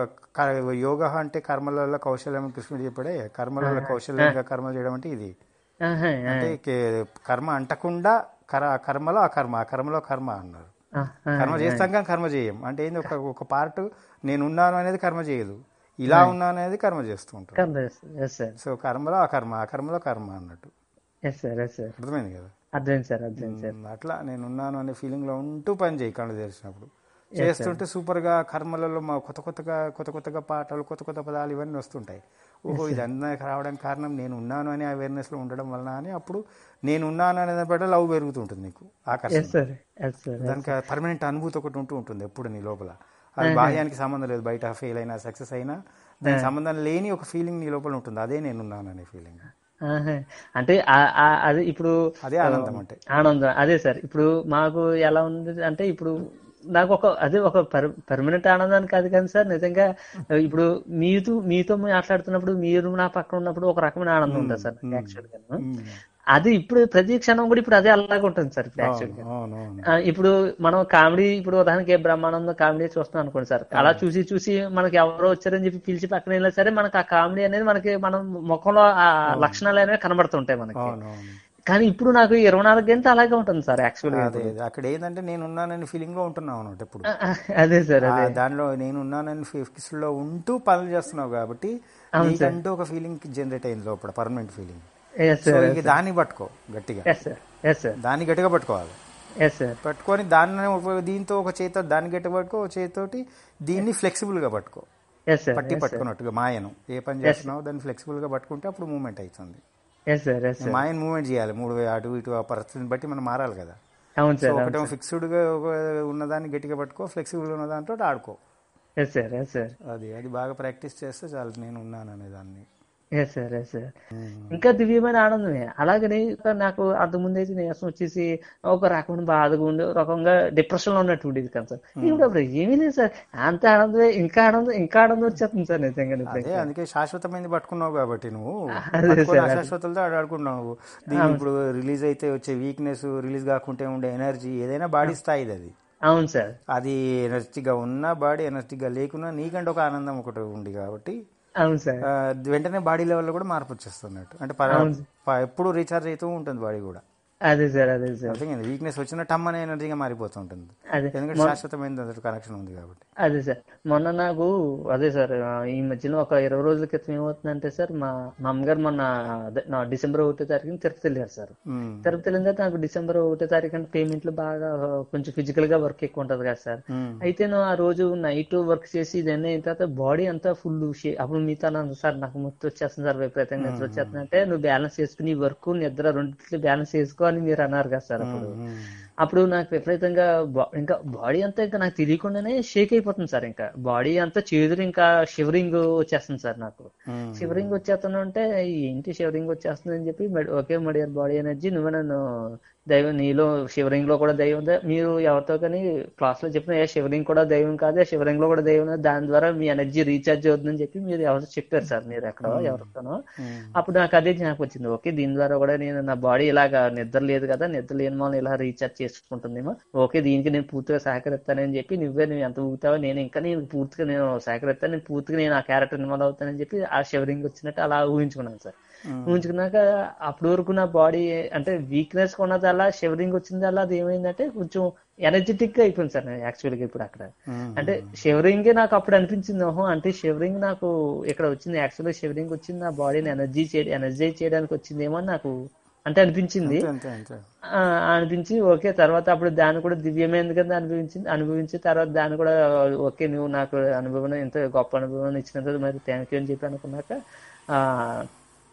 యోగ అంటే కర్మలలో కౌశల్యం కృష్ణుడు చెప్పాడే కర్మలలో కౌశల్యంగా కర్మ చేయడం అంటే ఇది ఆహా, ఆ, అంటే కే- కర్మ అంటకుండా కర కర్మలో అకర్మ ఆ కర్మలో కర్మ అన్నారు ఆ, ఆ, కర్మ చేస్తాం కానీ కర్మ చేయం అంటే ఏంది ఒక ఒక పార్ట్ నేను ఉన్నాను అనేది కర్మ చేయదు ఇలా ఉన్నాను అనేది కర్మ చేస్తూ ఉంటాం కర్మ ఎస్ సార్ సో కర్మలో అకర్మ ఆ కర్మలో కర్మ అన్నట్టు ఎస్ సార్ ఎస్ సార్ అర్థమైంది కదా అర్థమైంది సార్ అర్థమైంది సార్ ఉమ్, అట్లా నేను ఉన్నాను అనే ఫీలింగ్ లో ఉంటూ పని చేయి కళ్ళు తెరిచినప్పుడు చేస్తుంటే సూపర్ గా కర్మలలో మా కొత్త కొత్తగా కొత్త కొత్తగా పాటలు కొత్త కొత్త పదాలు ఇవన్నీ వస్తుంటాయి ఓహో ఇది అందరికి రావడానికి కారణం నేను ఉన్నాను అనే అవేర్నెస్ లో ఉండడం వలన అని అప్పుడు నేను ఉన్నాను అనే దాని బట్టి లవ్ పెరుగుతుంటుంది నీకు ఆకర్షణ ఎస్ సార్ ఎస్ సార్ దానికి పర్మనెంట్ అనుభూతి ఒకటి ఉంటూ ఉంటుంది ఎప్పుడు నీ లోపల అది బాహ్యానికి సంబంధం లేదు బయట ఫెయిల్ అయినా సక్సెస్ అయినా దానికి సంబంధం లేని ఒక ఫీలింగ్ నీ లోపల ఉంటుంది అదే నేనున్నాను అనే ఫీలింగ్ ఆహా. అంటే ఆ- ఆ- అది ఇప్పుడు అదే ఆనందం అంటే ఆనందం అదే సార్ ఇప్పుడు మాకు ఎలా ఉంది అంటే ఇప్పుడు నాకు ఒక అదే ఒక పర్మనెంట్ ఆనందాన్ని కాదు కానీ సార్ నిజంగా ఇప్పుడు మీతో మీతో మాట్లాడుతున్నప్పుడు మీరు నా పక్కన ఉన్నప్పుడు ఒక రకమైన ఆనందం ఉంటుంది సార్ యాక్చువల్ గా ఉమ్. అది ఇప్పుడు ప్రతి క్షణం కూడా ఇప్పుడు అదే అలాగే ఉంటుంది సార్ ఇప్పుడు యాక్చువల్ గా అవును అవును ఆ, ఇప్పుడు మనం కామెడీ ఇప్పుడు ఉదాహరణకి బ్రహ్మానందం కామెడీ చూస్తున్నాం అనుకోండి సార్ అలా చూసి చూసి మనకి ఎవరో వచ్చారని చెప్పి పిలిచి పక్కన వెళ్ళినా సరే మనకి ఆ కామెడీ అనేది మనకి మనం ముఖంలో ఆ లక్షణాలు అనేవి కనబడుతుంటాయి మనకి అవును అవును కానీ ఇప్పుడు నాకు ఇరవై నాలుగు గంటలు అలాగే ఉంటుంది సార్ యాక్చువల్ గా అదే అదే. అక్కడ ఏంటంటే నేను ఉన్నానని ఫీలింగ్ లో ఉంటున్నావు అన్నమాట ఇప్పుడు అదే సార్ ఆ దానిలో నేను ఉన్నానని ఫిక్స్ లో ఉంటూ పనులు చేస్తున్నావు కాబట్టి నీకంటూ ఒక ఫీలింగ్ జనరేట్ అయింది లోపల permanent feeling yes so sir ఇక దాన్ని పట్టుకో గట్టిగా ఎస్ సార్ ఎస్ సార్ దాన్ని గట్టిగా పట్టుకోవాలి ఎస్ సార్ పట్టుకొని దాన్ని ఒక- దీంతో ఒక చేతితో దాన్ని గట్టిగా పట్టుకో ఒక చేతితోటి దీన్ని ఫ్లెక్సిబుల్ గా పట్టుకో ఎస్ సార్ పట్టి పట్టుకున్నట్టుగా మాయను ఏ పని చేస్తున్నావు దాన్ని ఫ్లెక్సిబుల్ గా పట్టుకుంటే అప్పుడు మూవ్మెంట్ అవుతుంది ఎస్ సార్ ఎస్ సార్ మాయను మూవ్మెంట్ చేయాలి మూడు వే- అటు ఇటు ఆ పరిస్థితిని బట్టి మనం మారాలి కదా అవును సో సార్ ఒకటేమో ఫిక్స్డ్ గా ఒక ఉన్నదాన్ని గట్టిగా పట్టుకో ఫ్లెక్సిబుల్ ఉన్న దాంతో ఆడుకో ఎస్ సార్ ఎస్ సార్ అది అది బాగా ప్రాక్టీస్ చేస్తే చాలు నేను ఉన్నాను అనే దాన్ని ఎస్ సార్ ఎస్ సార్ ఇంకా దివ్యమైన ఆనందమే అలాగని ఇంకా నాకు అంతకుముందు అయితే నీరసం వచ్చేసి ఒక రకమైన బాధగా ఉండి ఒక రకంగా డిప్రెషన్ లో ఉన్నట్టు ఉండేది కదా సార్ ఇప్పుడు అప్పుడు ఏమీ లేదు సార్ అంత ఆనందమే ఇంకా ఆనందం ఇంకా ఆనందం వచ్చేస్తుంది సార్ నిజంగా ఇప్పుడు. అదే అందుకే శాశ్వతమైనది పట్టుకున్నావు కాబట్టి నువ్వు అదే పట్టుకొని సార్, అశాశ్వతలతో ఆడుకున్నావు దీని ఇప్పుడు రిలీజ్ అయితే వచ్చే వీక్నెస్ రిలీజ్ కాకుంటే ఉండే ఎనర్జీ ఏదైనా బాడీ స్థాయిది అది అవును సార్ అది ఎనర్జీగా ఉన్న బాడీ ఎనర్జీగా లేకున్నా నీకంటే ఒక ఆనందం ఒకటి ఉంది కాబట్టి అవును సార్ ఆ, వెంటనే బాడీ లెవెల్లో కూడా మార్పు వచ్చేస్తున్నట్టు అంటే పర- ప- ఎప్పుడు రీఛార్జ్ అవుతూ ఉంటుంది బాడీ కూడా అదే సార్ అదే సార్ అర్థమైంది వీక్నెస్ వచ్చిన టమ్ అనే ఎనర్జీగా మారిపోతుంటుంది అదే ఎందుకంటే శాశ్వతమైన కనెక్షన్ ఉంది కాబట్టి అదే సార్ మొన్న నాకు అదే సార్ ఆ, ఈ మధ్యలో ఒక ఇరవై రోజుల క్రితం ఏమవుతుందంటే సార్ మా మా అమ్మగారు మొన్న అదే నా డిసెంబర్ ఒకటో తారీఖున తిరుపతి వెళ్ళారు సార్ ఉమ్, తిరుపతి వెళ్ళిన తర్వాత నాకు డిసెంబర్ ఒకటో తారీఖు అంటే పేమెంట్లు బాగా ఆ, కొంచెం ఫిజికల్ గా వర్క్ ఎక్కువ ఉంటది కదా సార్ ఉమ్, అయితే నేను ఆ రోజు నైట్ వర్క్ చేసి ఇదన్నీ అయిన తర్వాత బాడీ అంతా ఫుల్ అప్పుడు మీతో అన్నాను సార్ నాకు మొత్తం వచ్చేస్తుంది సార్ విపరీతంగా నిద్ర వచ్చేస్తుంది అంటే నువ్వు బ్యాలెన్స్ చేసుకుని వర్క్ నిద్ర రెండింటిని బ్యాలెన్స్ చేసుకో అని మీరు అన్నారు కదా సార్ అప్పుడు ఉమ్, అప్పుడు నాకు విపరీతంగా బా- ఇంకా బాడీ అంతా ఇంకా నాకు తెలియకుండానే షేక్ అయిపోతుంది సార్ ఇంకా బాడీ అంతా చేదురు ఇంకా షివరింగ్ వచ్చేస్తుంది సార్ నాకు ఉమ్, షివరింగ్ వచ్చేస్తున్నా అంటే ఏంటి షివరింగ్ వచ్చేస్తుంది అని చెప్పి మెడ్- ఓకే మడియర్ బాడీ ఎనర్జీ నువ్వు నన్ను దైవం నీలో షివరింగ్ లో కూడా దైవం ఉందా? మీరు ఎవరితో కానీ క్లాస్ లో చెప్పిన ఏ షివరింగ్ కూడా దైవం కాదే షివరింగ్ లో కూడా దైవం ఉంది. దాని ద్వారా మీ ఎనర్జీ రీఛార్జ్ అవుతుందని చెప్పి మీరు ఎవరు చెప్పారు సార్ మీరు ఎక్కడో ఎవరితోనో ఉమ్, అప్పుడు నాకు అదే జ్ఞాపకం వచ్చింది ఓకే దీని ద్వారా కూడా నేను నా బాడీ ఇలాగా నిద్ర లేదు కదా నిద్ర లేని వల్ల ఇలా రీఛార్జ్ చేసుకుంటుందేమో ఓకే దీనికి నేను పూర్తిగా సహకరిస్తానని చెప్పి నువ్వే నువ్వు ఎంత ఊగుతావో నేను ఇంకా నేను పూర్తిగా నేను సహకరిస్తాను నేను పూర్తిగా నేను ఆ క్యారెక్టర్ ఇన్వాల్వ్ అవుతానని చెప్పి ఆ షివరింగ్ వచ్చినట్టు అలా ఊహించుకున్నాను సార్ ఉమ్. ఊహించుకున్నాక అప్పటి వరకు నా బాడీ అంటే వీక్నెస్ ఉన్నదల్లా షివరింగ్ వచ్చిందల్లా అది ఏమైందంటే కొంచెం ఎనర్జెటిక్ గా అయిపోయింది సార్ యాక్చువల్ గా ఇప్పుడు అక్కడ ఉమ్, అంటే షివరింగ్ నాకు అప్పుడు అనిపించింది ఓహో అంటే షివరింగ్ నాకు ఇక్కడ వచ్చింది యాక్చువల్గా షివరింగ్ వచ్చింది నా బాడీని ఎనర్జీ చేయడం ఎనర్జీ చేయడానికి వచ్చిందేమో అని నాకు అంటే అనిపించింది అంతే అంతే అంతే ఆ, అనిపించి ఓకే తర్వాత అప్పుడు దాన్ని కూడా దివ్యమైనది కదా అనిపించింది అనిపించి తర్వాత దాన్ని కూడా ఓకే నువ్వు నాకు అనుభవం ఎంత గొప్ప అనుభవం ఇచ్చినందుకు మరి థ్యాంక్ యూ అని చెప్పి అనుకున్నాక ఆ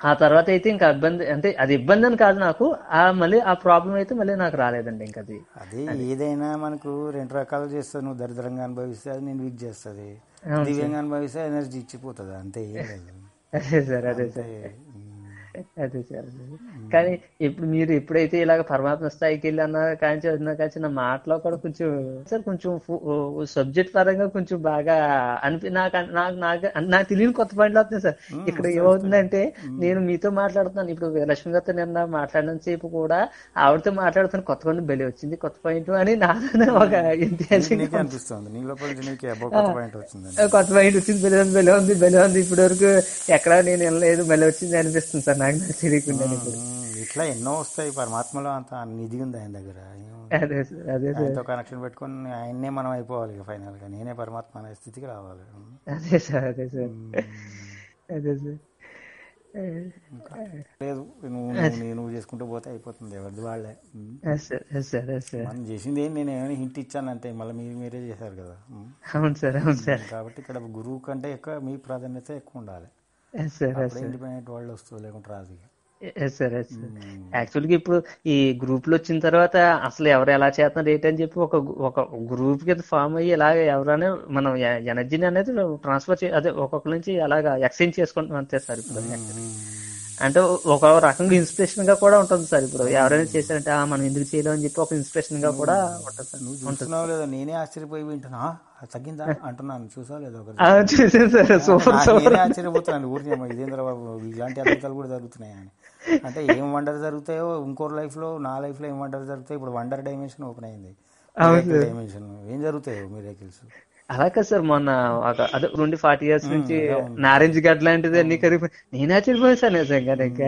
ఆ తర్వాత అయితే ఇంకా ఇబ్బంది అంటే అది ఇబ్బంది అని కాదు నాకు ఆ మళ్ళీ ఆ ప్రాబ్లం అయితే మళ్ళీ నాకు రాలేదండి ఇంకా అది అదే ఏదైనా మనకు రెండు రకాలు చేస్తావు నువ్వు దరిద్రంగా అనుభవిస్తే అది నేను వీక్ చేస్తుంది దివ్యంగా అనుభవిస్తే ఎనర్జీ ఇచ్చిపోతుంది అంతే ఏం లేదు అదే సార్ అదే సార్ అంతే, ఉమ్. అదే సార్ అదే. కానీ ఇప్పుడు మీరు ఎప్పుడైతే ఇలాగ పరమాత్మ స్థాయికి వెళ్ళి అన్న కాంచి వదిన కాంచి నా మాటలో కూడా కొంచెం సార్ కొంచెం సబ్జెక్ట్ పరంగా కొంచెం బాగా అనిపి నాకు నాకు నాకు నాకు తెలియని కొత్త పాయింట్లు వస్తున్నాయి సార్ ఇక్కడ ఏమవుతుందంటే నేను మీతో మాట్లాడుతున్నాను ఇప్పుడు లక్ష్మి గారితో నిన్న మాట్లాడినంత సేపు కూడా ఆవిడతో మాట్లాడుతున్న కొత్త పాయింట్ బలి వచ్చింది కొత్త పాయింట్ అని నాలోనే ఒక ఇంతిహాసం నీకే అనిపిస్తుంది నీ లోపల నుంచి నీకే అబ్బో కొత్త పాయింట్ వచ్చింది కొత్త పాయింట్ వచ్చింది బెల ఉంది బెల ఉంది బెల ఉంది ఇప్పటి వరకు ఎక్కడా నేను వినలేదు బెల వచ్చింది అనిపిస్తుంది సార్ నాకు నాకు తెలియకుండా ఇప్పుడు ఇట్లా ఎన్నో వస్తాయి పరమాత్మలో అంత నిధి ఉంది ఆయన దగ్గర ఏం- అదే సార్ అదే సార్ ఆయనతో కనెక్షన్ పెట్టుకొని ఆయన్నే మనం అయిపోవాలి ఇక ఫైనల్ గా నేనే పరమాత్మ అనే స్థితికి రావాలి అదే సార్ అదే సార్ అదే సార్ లేదు నువ్వు నువ్వు నేను నువ్వు చేసుకుంటూ పోతే అయిపోతుంది ఎవరిది వాళ్ళే um. Yes sir yes sir yes sir మనం చేసింది ఏం నేను ఏమైనా హింట్ ఇచ్చాను అంతే మళ్ళీ మీరు మీరే చేశారు కదా ఉమ్. అవును సార్ అవును సార్ కాబట్టి ఇక్కడ గురువు కంటే ఎక్కువ మీ ప్రాధాన్యత ఎక్కువ ఉండాలి ఎస్ సార్ ఎస్ అప్పుడు ఇండిపెండెంట్ వాళ్ళు వస్తుంది లేకుంటే రాదు ఇక ఎస్ సార్ ఎస్ సార్ యాక్చువల్గా ఇప్పుడు ఈ గ్రూప్ లో వచ్చిన తర్వాత అసలు ఎవరు ఎలా చేస్తున్నారు ఏంటని చెప్పి ఒక గు- ఒక గ్రూప్ కింద ఫామ్ అయ్యి ఇలాగ ఎవరైనా మనం ఎనర్జీని అనేది ట్రాన్స్ఫర్ చే అదే ఒక్కొక్కరి నుంచి అలాగా ఎక్స్చేంజ్ చేసుకుంటాం అంతే సార్ ఇప్పుడు అంటే ఒక రకంగా ఇన్స్పిరేషన్ గా కూడా ఉంటుంది సార్ ఇప్పుడు ఎవరైనా చేశారంటే "ఆ, మనం ఎందుకు చేయలేం అని చెప్పి ఒక ఇన్స్పిరేషన్ గా కూడా ఉంటుంది సార్ నువ్వు చూస్తున్నావు లేదా నేనే ఆశ్చర్యపోయి వింటున్నా "ఆ, అది తగ్గిందా అంటున్నాను చూసావు లేదా ఒకరు ఆ, చూసాను సార్ సూపర్ నా- సూపర్ నేనే ఆశ్చర్యపోతున్నాను ఊరికే అమ్మ ఇదేంద్ర బాబు ఇలాంటి అద్భుతాలు కూడా జరుగుతున్నాయి అని అంటే ఏం వండర్ జరుగుతాయో ఇంకోటి లైఫ్ లో నా లైఫ్ లో ఏం వండర్ జరుగుతాయి ఇప్పుడు వండర్ డైమెన్షన్ ఓపెన్ అయింది డైమెన్షన్ ఏం జరుగుతాయో మిరేకిల్స్ అలా కదా సార్ మొన్న ఒక అదే రెండు ఫార్టీ ఇయర్స్ నుంచి నారెంజ్ గడ్ లాంటిది అన్ని కరిగిపోయి నేను ఆశ్చర్యపోయాను సార్ నిజంగా ఇంకా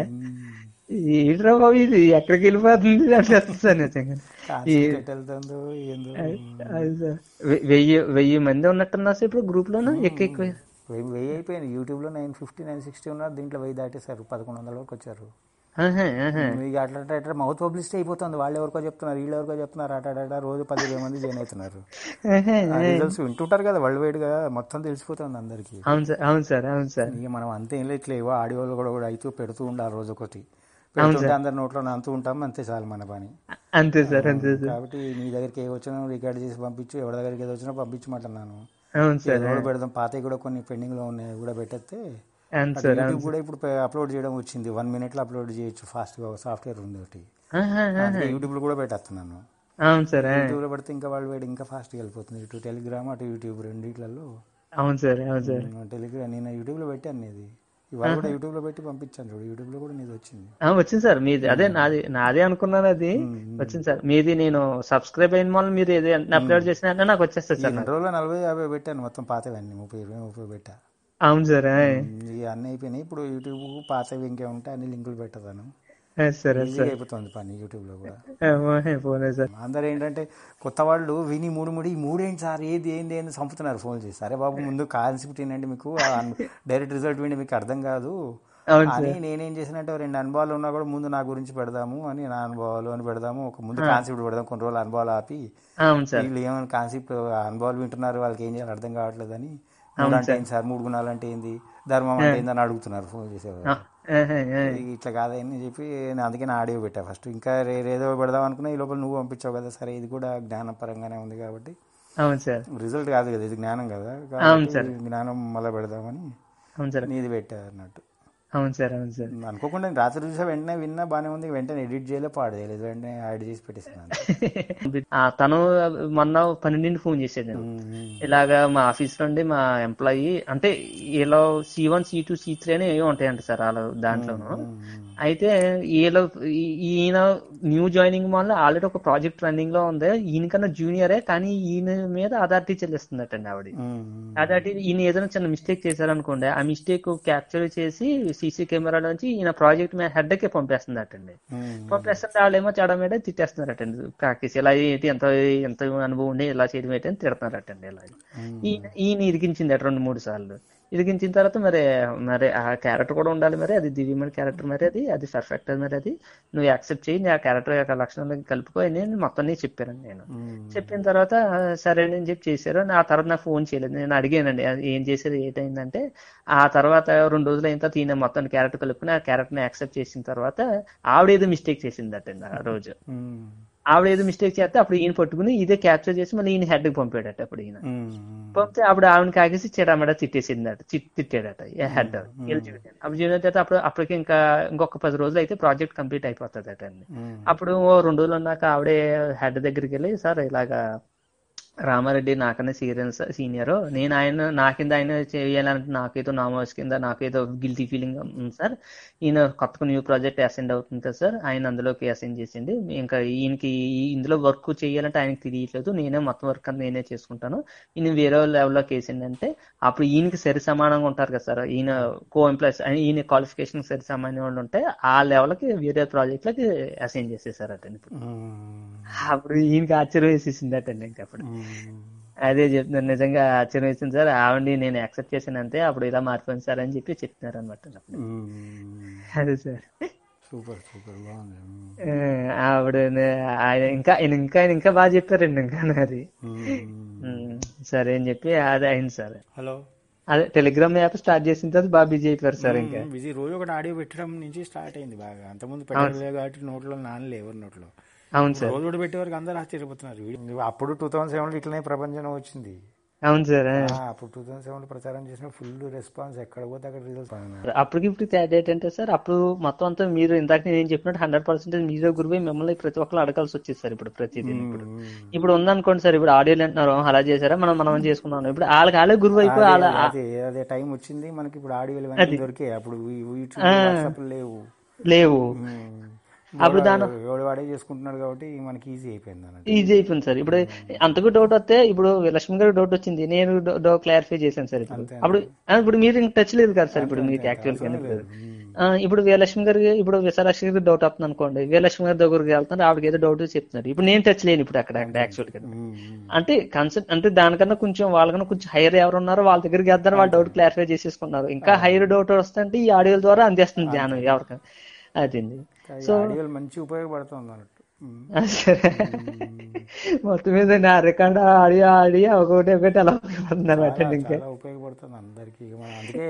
ఏంట్రా బాబు ఇది ఎక్కడికి వెళ్ళిపోతుంది అనిపిస్తుంది సార్ నిజంగా కాన్సెప్ట్ వెళ్తుందో ఏందో అది సార్ వె- వెయ్యి వెయ్యి మంది ఉన్నట్టున్నారు సార్ ఇప్పుడు గ్రూప్ లోను ఎక్కువ ఎక్కువ వెయ్యి వెయ్యి అయిపోయింది యూట్యూబ్ లో నైన్ ఫిఫ్టీ నైన్ సిక్స్టీ ఉన్నారు దీంట్లో వెయ్యి దాటేశారు పదకొండు వందల వరకు వచ్చారు ఆహా, ఆహా. ఇక అట్లా అట్లా అట్లా మౌత్ పబ్లిసిటీ అయిపోతుంది వాళ్ళు ఎవరికో చెప్తున్నారు వీళ్ళు ఎవరికో చెప్తున్నారు అట అట అట రోజు పదివేల మంది జాయిన్ అవుతున్నారు ఆహా. ఆ రిజల్ట్స్ వింటుంటారు కదా వరల్డ్ వైడ్ గా మొత్తం తెలిసిపోతుంది అందరికి అవును సార్ అవును సార్ అవును సార్ ఇక మనం అంతే ఏం లేదు ఇట్లా ఏవో ఆడియోలు కూడా కూడా అవుతూ పెడుతూ ఉండాలి రోజు ఒకటి పెడుతుంటే అందరి నోట్లో అంతూ ఉంటాం అంతే చాలు మన పని అంతే సార్ అంతే సార్ కాబట్టి నీ దగ్గరికి ఏ వచ్చినా రికార్డ్ చేసి పంపించు ఎవరి దగ్గరికి ఏదో వచ్చినా పంపించమంటున్నాను అవును సార్ ఏదో కూడా పెడదాం పాతవి కూడా కొన్ని పెండింగ్ లో ఉన్నాయి అవి కూడా పెట్టేస్తే అవును సార్ యూట్యూబ్ కూడా ఇప్పుడు అప్లోడ్ చేయడం వచ్చింది వన్ మినిట్ లో అప్లోడ్ చేయొచ్చు ఫాస్ట్ గా సాఫ్ట్వేర్ ఉంది ఒకటి ఆహా, అందుకే యూట్యూబ్ లో కూడా పెట్టేస్తున్నాను అవును సార్ ఆ. యూట్యూబ్ లో పెడితే ఇంకా వాళ్ళు వేడి ఇంకా ఫాస్ట్ గా వెళ్ళిపోతుంది ఇటు టెలిగ్రామ్ అటు యూట్యూబ్ రెండిట్లలో అవును సార్ అవును సార్ టెలిగ్రామ్ నేను యూట్యూబ్ లో పెట్టాను నీది ఇవాళ కూడా యూట్యూబ్ లో పెట్టి పంపించాను చూడు యూట్యూబ్ లో కూడా నీది వచ్చింది ఆ, వచ్చింది సార్ మీది అదే నాది నాదే అనుకున్నాను అది వచ్చింది సార్ మీది నేను సబ్స్క్రైబ్ అయిన వల్ల మీరు ఏది అప్లోడ్ చేసిన వెంటనే నాకు వచ్చేస్తుంది ఈ సార్ రెండు రోజుల్లో నలభై యాభై పెట్టాను మొత్తం పాతవన్నీ ముప్పై ఇరవై ముప్పై పెట్టా అవును సార్ ఆ. ఇవి అన్నీ అయిపోయినాయి ఇప్పుడు యూట్యూబ్ పాతవి ఇంకే ఉంటే అన్ని లింకులు పెట్టదాను ఆ, సరే ఈజీగా అయిపోతుంది పని యూట్యూబ్ లో కూడా ఆ, పోనీ సార్ అందరూ ఏంటంటే కొత్త వాళ్ళు విని మూడు మూడు ఈ మూడేంటి సార్ ఏది ఏంది ఏంది చంపుతున్నారు ఫోన్ చేసి సరే బాబు ముందు కాన్సెప్ట్ ఏంటంటే మీకు డైరెక్ట్ రిజల్ట్ విని మీకు అర్థం కాదు అవును అని నేనేం చేసినట్టే ఓ రెండు అనుభవాలు ఉన్నా కూడా ముందు నా గురించి పెడదాము అని నా అనుభవాలు అని పెడదాము ఒక ముందు కాన్సెప్ట్ పెడదాం కొన్ని రోజులు అనుభవాలు ఆపి అవును సార్ వీళ్ళు ఏమైనా కాన్సెప్ట్ అనుభవాలు వింటున్నారు వాళ్ళకి ఏం చేయాలి అర్థం కావట్లేదని మూడు అంటే ఏంటి సార్ మూడు గుణాలు అంటే ఏంది ధర్మం అంటే ఏందని అడుగుతున్నారు ఫోన్ చేసేవారు ఆహా, ఆ. ఇట్లా కాదని చెప్పి నేను అందుకే నా ఆడియో పెట్టా ఫస్ట్ ఇంకా రే- ఏదో పెడదాం అనుకున్నా ఈ లోపల నువ్వు పంపించావు కదా సరే ఇది కూడా జ్ఞానపరంగానే ఉంది కాబట్టి అవును సార్ రిజల్ట్ కాదు కదా ఇది జ్ఞానం కదా అవును సార్. కాబట్టి జ్ఞానం మళ్ళీ పెడదామని అవును సార్ నీది పెట్టా అన్నట్టు అవును సార్ అవును సార్ అనుకోకుండా నేను రాత్రి చూసా వెంటనే విన్నా బాగానే ఉంది వెంటనే ఎడిట్ చేయలే పాడు చేయలేదు వెంటనే యాడ్ చేసి పెట్టేస్తున్నాను ఆ, తను మొన్న పన్నెండింటి ఫోన్ చేసేది ఇలాగా మా ఆఫీస్ నుండి మా ఎంప్లాయీ అంటే ఇలా C one C two C three అని ఏవో ఉంటాయంట సార్ అలా దాంట్లోను అయితే ఈలో ఈ- ఈయన న్యూ జాయినింగ్ వల్ల ఆల్రెడీ ఒక ప్రాజెక్ట్ రన్నింగ్ లో ఉంది ఈయనకన్నా జూనియరే కానీ ఈయన మీద అథారిటీ చెల్లిస్తుందటండి ఆవిడ అథారిటీ ఈయన ఏదైనా చిన్న మిస్టేక్ చేశారనుకోండి ఆ మిస్టేక్ క్యాప్చర్ చేసి సీసీ కెమెరా నుంచి ఈయన ప్రాజెక్ట్ మీద హెడ్ కి పంపేస్తుందటండి పంపేస్తుంటే వాళ్ళేమో చెడ మీద తిట్టేస్తున్నారటండి ప్రాక్టీస్ ఇలా ఏంటి ఎంత ఎంత అనుభవం ఉండి ఇలా చేయడం ఏంటి అని తిడుతున్నారటండి ఇలా ఈయన ఈయన ఇరికించింది అట రెండు మూడు సార్లు ఇరికించిన తర్వాత మరి మరి ఆ క్యారెక్టర్ కూడా ఉండాలి మరి అది దివ్యమైన క్యారెక్టర్ మరి అది అది పర్ఫెక్ట్ అది మరి అది నువ్వు యాక్సెప్ట్ చేయి ఆ క్యారెక్టర్ యొక్క లక్షణాలు కలుపుకో అని నేను మొత్తం నీకు చెప్పాను నేను చెప్పిన తర్వాత సరే అని చెప్పి చేశారు ఆ తర్వాత నాకు ఫోన్ చేయలేదు నేను అడిగానండి అది ఏం చేశారు ఏంటైందంటే ఆ తర్వాత రెండు రోజులు అయిన తర్వాత ఈయన మొత్తం క్యారెక్టర్ కలుపుకుని ఆ క్యారెక్టర్ ని యాక్సెప్ట్ చేసిన తర్వాత ఆవిడ ఏదో మిస్టేక్ చేసిందట ఆ రోజు ఆవిడ ఏదో మిస్టేక్ చేస్తే అప్పుడు ఈయన పట్టుకుని ఇదే క్యాప్చర్ చేసి మళ్ళీ ఈయన హెడ్ కి పంపాడట అప్పుడు ఈయన పంపితే అప్పుడు ఆవిడని కాకేసి చెడమడ తిట్టేసిందట తి- తిట్టాడట హెడ్ అప్పుడు చూసిన తర్వాత అప్పుడు అప్పటికి ఇంకా ఇంకొక పది రోజులు అయితే ప్రాజెక్ట్ కంప్లీట్ అయిపోతుంది అండి అప్పుడు ఓ రెండు రోజులు ఉన్నాక ఆవిడే హెడ్ దగ్గరికి వెళ్ళి సార్ ఇలాగా రామారెడ్డి నాకన్నా సీరియస్ సీనియర్ నేను ఆయన నా కింద ఆయన చేయాలంటే నాకేదో నామోస్ కింద నాకేదో గిల్టీ ఫీలింగ్ ఉంది సార్ ఈయన కొత్త న్యూ ప్రాజెక్ట్ అసెండ్ అవుతుంది కదా సార్ ఆయన అందులోకి అసెండ్ చేసింది ఇంకా ఈయనకి ఈ- ఇందులో వర్క్ చేయాలంటే ఆయనకి తెలియట్లేదు నేనే మొత్తం వర్క్ అంతా నేనే చేసుకుంటాను ఈయన వేరే లెవెల్లోకి వేసిందంటే అప్పుడు ఈయనకి సరి సమానంగా ఉంటారు కదా సార్ ఈయన కో ఎంప్లాయీస్ ఈయన క్వాలిఫికేషన్ సరి సమానం వాళ్ళు ఉంటే ఆ లెవెల్కి వేరే ప్రాజెక్ట్ లకి అసైన్ చేసేసారట ఇప్పుడు అప్పుడు ఈయనకి ఆశ్చర్యం వేసేసింది అటండి ఇంకా అప్పుడు అదే చెప్తున్నారు నిజంగా ఆశ్చర్యం వేసింది సార్ ఆవిడ నేను యాక్సెప్ట్ చేశాను అంతే అప్పుడు ఇలా మారిపోయింది సార్ అని చెప్పి చెప్తున్నారు అనమాట అప్పుడు అదే సార్ సూపర్ సూపర్ బాగుంది ఆ, ఆవిడ ఆయన ఇంకా ఆయన ఇంకా ఆయన ఇంకా బాగా చెప్పారండి ఇంకా అది ఉమ్, సరే అని చెప్పి అదే అయింది సార్ హలో అదే టెలిగ్రామ్ యాప్ స్టార్ట్ చేసిన తర్వాత బాగా బిజీ అయిపోయారు సార్ ఇంకా బిజీ రోజు ఒకటి ఆడియో పెట్టడం నుంచి స్టార్ట్ అయింది బాగా అంతకుముందు పెట్టలేదు కాబట్టి నోట్లో నానలే ఎవరి నోట్లో అవును సార్ రోజు ఒకటి పెట్టే వరకు అందరూ ఆశ్చర్యపోతున్నారు వీడు- అప్పుడు టూ థౌసండ్ సెవెన్ లో ఇట్లనే ప్రపంచం వచ్చింది అవును సార్ ఆ. ఆ, అప్పుడు టూ థౌసండ్ సెవెన్ లో ప్రచారం చేసిన ఫుల్ రెస్పాన్స్ ఎక్కడ పోతే అక్కడ రిజల్ట్ అప్పటికి ఇప్పుడు తేడా ఏంటంటే సార్ అప్పుడు మొత్తం అంతా మీరు ఇందాక నేను చెప్పినట్టు హండ్రెడ్ పర్సెంటేజ్ మీరే గురువై మిమ్మల్ని ప్రతి ఒక్కరు అడగాల్సి వచ్చేది సార్ ఇప్పుడు ప్రతిదీ ఇప్పుడు ఇప్పుడు ఉందనుకోండి సార్ ఇప్పుడు ఆడియోలు అంటున్నారు అలా చేశారా మనం మనం చేసుకున్నాం ఇప్పుడు వాళ్ళకి వాళ్ళే గురువు అయిపోయి వాళ్ళ అదే అదే టైం వచ్చింది మనకి ఇప్పుడు ఆడియోలు ఇవన్నీ దొరికాయి అప్పుడు యూట్యూబ్ వాట్సాప్ లేవు లేవు అప్పుడు దాని ఎవడు వాడే చేసుకుంటున్నాడు కాబట్టి మనకి ఈజీ అయిపోయింది అన్నట్టు ఈజీ అయిపోయింది సార్ ఇప్పుడు అంతకు డౌట్ వస్తే ఇప్పుడు లక్ష్మి గారికి డౌట్ వచ్చింది నేను డౌట్ క్లారిఫై చేశాను సార్ ఇప్పుడు అప్పుడు ఆ, ఇప్పుడు మీరు ఇంక టచ్ లేదు కదా సార్ ఇప్పుడు మీకు యాక్చువల్ గా ఇప్పుడు ఆ, ఇప్పుడు వీరలక్ష్మి గారికి ఇప్పుడు విశాలక్ష్మి గారికి డౌట్ వస్తుంది అనుకోండి వీరలక్ష్మి గారి దగ్గరికి వెళ్తున్నారు ఆవిడకి ఏదో డౌట్ చెప్తున్నారు ఇప్పుడు నేను టచ్ లేను ఇప్పుడు అక్కడ అక్కడ యాక్చువల్ గా అంటే కన్సెప్ట్ అంటే దానికన్నా కొంచెం వాళ్ళకన్నా కొంచెం హైయర్ ఎవరు ఉన్నారో వాళ్ళ దగ్గరికి వెళ్తారు వాళ్ళ డౌట్ క్లారిఫై చేసేసుకున్నారు ఇంకా హైయర్ డౌట్ వస్తుంటే ఈ ఆడియోల ద్వారా అందేస్తుంది ధ్యానం ఎవరికి అదండి ఈ ఆడియోలు మంచి ఉపయోగపడుతుంది అన్నట్టు ఉమ్. సరే మొత్తం మీద నా రికార్డ్ ఆడి ఆడి ఒకటి ఒకటి అలా ఉపయోగపడుతున్నారు అటండి ఇంకా చాలా ఉపయోగపడుతుంది అందరికి ఇక మనం అందుకే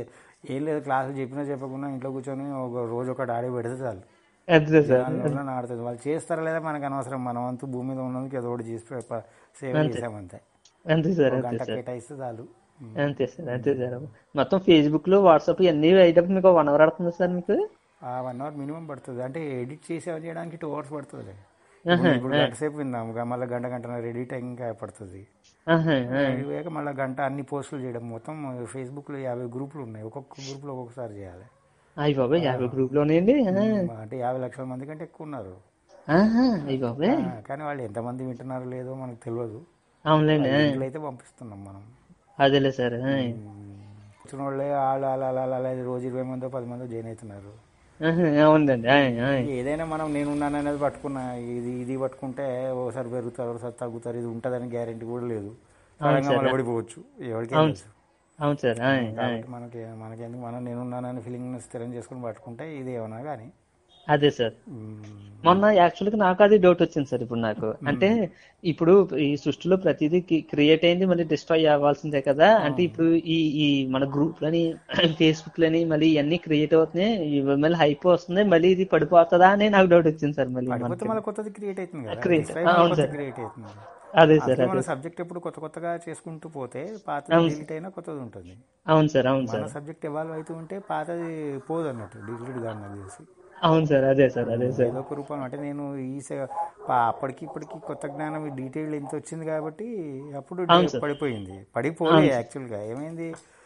ఏం లేదు క్లాసులు చెప్పినా చెప్పకుండా ఇంట్లో కూర్చొని ఒక రోజు ఒకటి ఆడియో పెడితే చాలు అంతే సార్ దానివల్ల ఆడుతుంది వాళ్ళు చేస్తారా లేదా మనకు అనవసరం మనం అంతా భూమి మీద ఉన్నందుకు ఏదో ఒకటి చేసి ప- సేవ చేసామంతే అంతే సార్ అంతే గంట సార్ కేటాయిస్తే చాలు ఉమ్. అంతే సార్ అంతే సార్ మొత్తం ఫేస్బుక్ లో వాట్సాప్ ఇవన్నీ అయ్యేటప్పుడు మీకు వన్ అవర్ పడుతుంది సార్ మీకు ఆ వన్ అవర్ మినిమం పడుతుంది అంటే ఎడిట్ చేసి అవి చేయడానికి టూ అవర్స్ పడుతుంది ఇప్పుడు గంట సేపు విందాం ఇక మళ్ళీ గంట గంటన్నర ఎడిట్ ఇంకా పడుతుంది ఆహా, ఆ. ఇవాక మళ్ళీ గంట అన్ని పోస్టులు చేయడం మొత్తం ఫేస్బుక్లో యాభై గ్రూపులు ఉన్నాయి ఒక్కొక్క గ్రూప్లో ఒక్కొక్కసారి చేయాలి అయ్యి బాబాయ్ యాభై గ్రూప్ లోనేండి ఆ. అంటే యాభై లక్షల మంది కంటే ఎక్కువ ఉన్నారు ఆహా, అయ్యి బాబాయ్ ఆ, కానీ వాళ్ళు ఎంతమంది వింటున్నారో లేదో మనకు తెలియదు అవునులేండి ఆ. లింకులు అయితే పంపిస్తున్నాం మనం అదేలే సార్ ఆ. వచ్చిన వాళ్ళే వాళ్ళు అలా అలా అలా అలా రోజు ఇరవై మందో పది మందో జాయిన్ అవుతున్నారు ఆహా, అవునండి ఆ, ఆ. ఏదైనా మనం నేనున్నాను అనేది పట్టుకున్నా ఇది ఇది పట్టుకుంటే ఒకసారి పెరుగుతారు ఒకసారి తగ్గుతారు ఇది ఉంటుందని గ్యారెంటీ కూడా లేదు సడన్గా మళ్ళీ పడిపోవచ్చు ఎవరికి తెలుసు అవును సార్ ఆ, ఆ. కాబట్టి మనకి మనకెందుకు మనం నేనున్నానని ఫీలింగ్ స్థిరం చేసుకుని పట్టుకుంటే ఇది ఏమన్నా కానీ అదే సార్ మొన్న యాక్చువల్గా నాకు అది డౌట్ వచ్చింది సార్ ఇప్పుడు నాకు అంటే ఇప్పుడు ఈ సృష్టిలో ప్రతిదీ క్రియేట్ అయింది మళ్ళీ డిస్ట్రాయ్ అవ్వాల్సిందే కదా అంటే ఇప్పుడు ఈ ఈ మన గ్రూప్ లని ఫేస్బుక్ లని మళ్ళీ ఇవన్నీ క్రియేట్ అవుతున్నాయి ఇవి మళ్ళీ హైప్ వస్తుంది మళ్ళీ ఇది పడిపోతుందా అని నాకు డౌట్ వచ్చింది సార్ మళ్ళీ పడిపోతే మనకి. మళ్ళీ కొత్తది క్రియేట్ అవుతుంది కదా Create- Describe అవును కొత్తది సార్. క్రియేట్ అవుతుంది అదే సార్ అసలు అదే మన సబ్జెక్ట్ ఎప్పుడు కొత్త కొత్తగా చేసుకుంటూ పోతే పాత డిలీట్ అయినా కొత్తది ఉంటుంది అవును సార్ అవును మన సార్ సబ్జెక్ట్ ఎవాల్వ్ అవుతూ ఉంటే పాతది పోదు అన్నట్టు డిలీట్ కాదు నాకు తెలిసి అవును సార్ అదే సార్ అదే సార్ ఏదో ఒక రూపం అంటే నేను ఈ స- పా- అప్పటికి ఇప్పటికి కొత్త జ్ఞానం డీటెయిల్ ఎంత వచ్చింది కాబట్టి అప్పుడు పడిపోయింది పడిపోలే యాక్చువల్గా ఏమైంది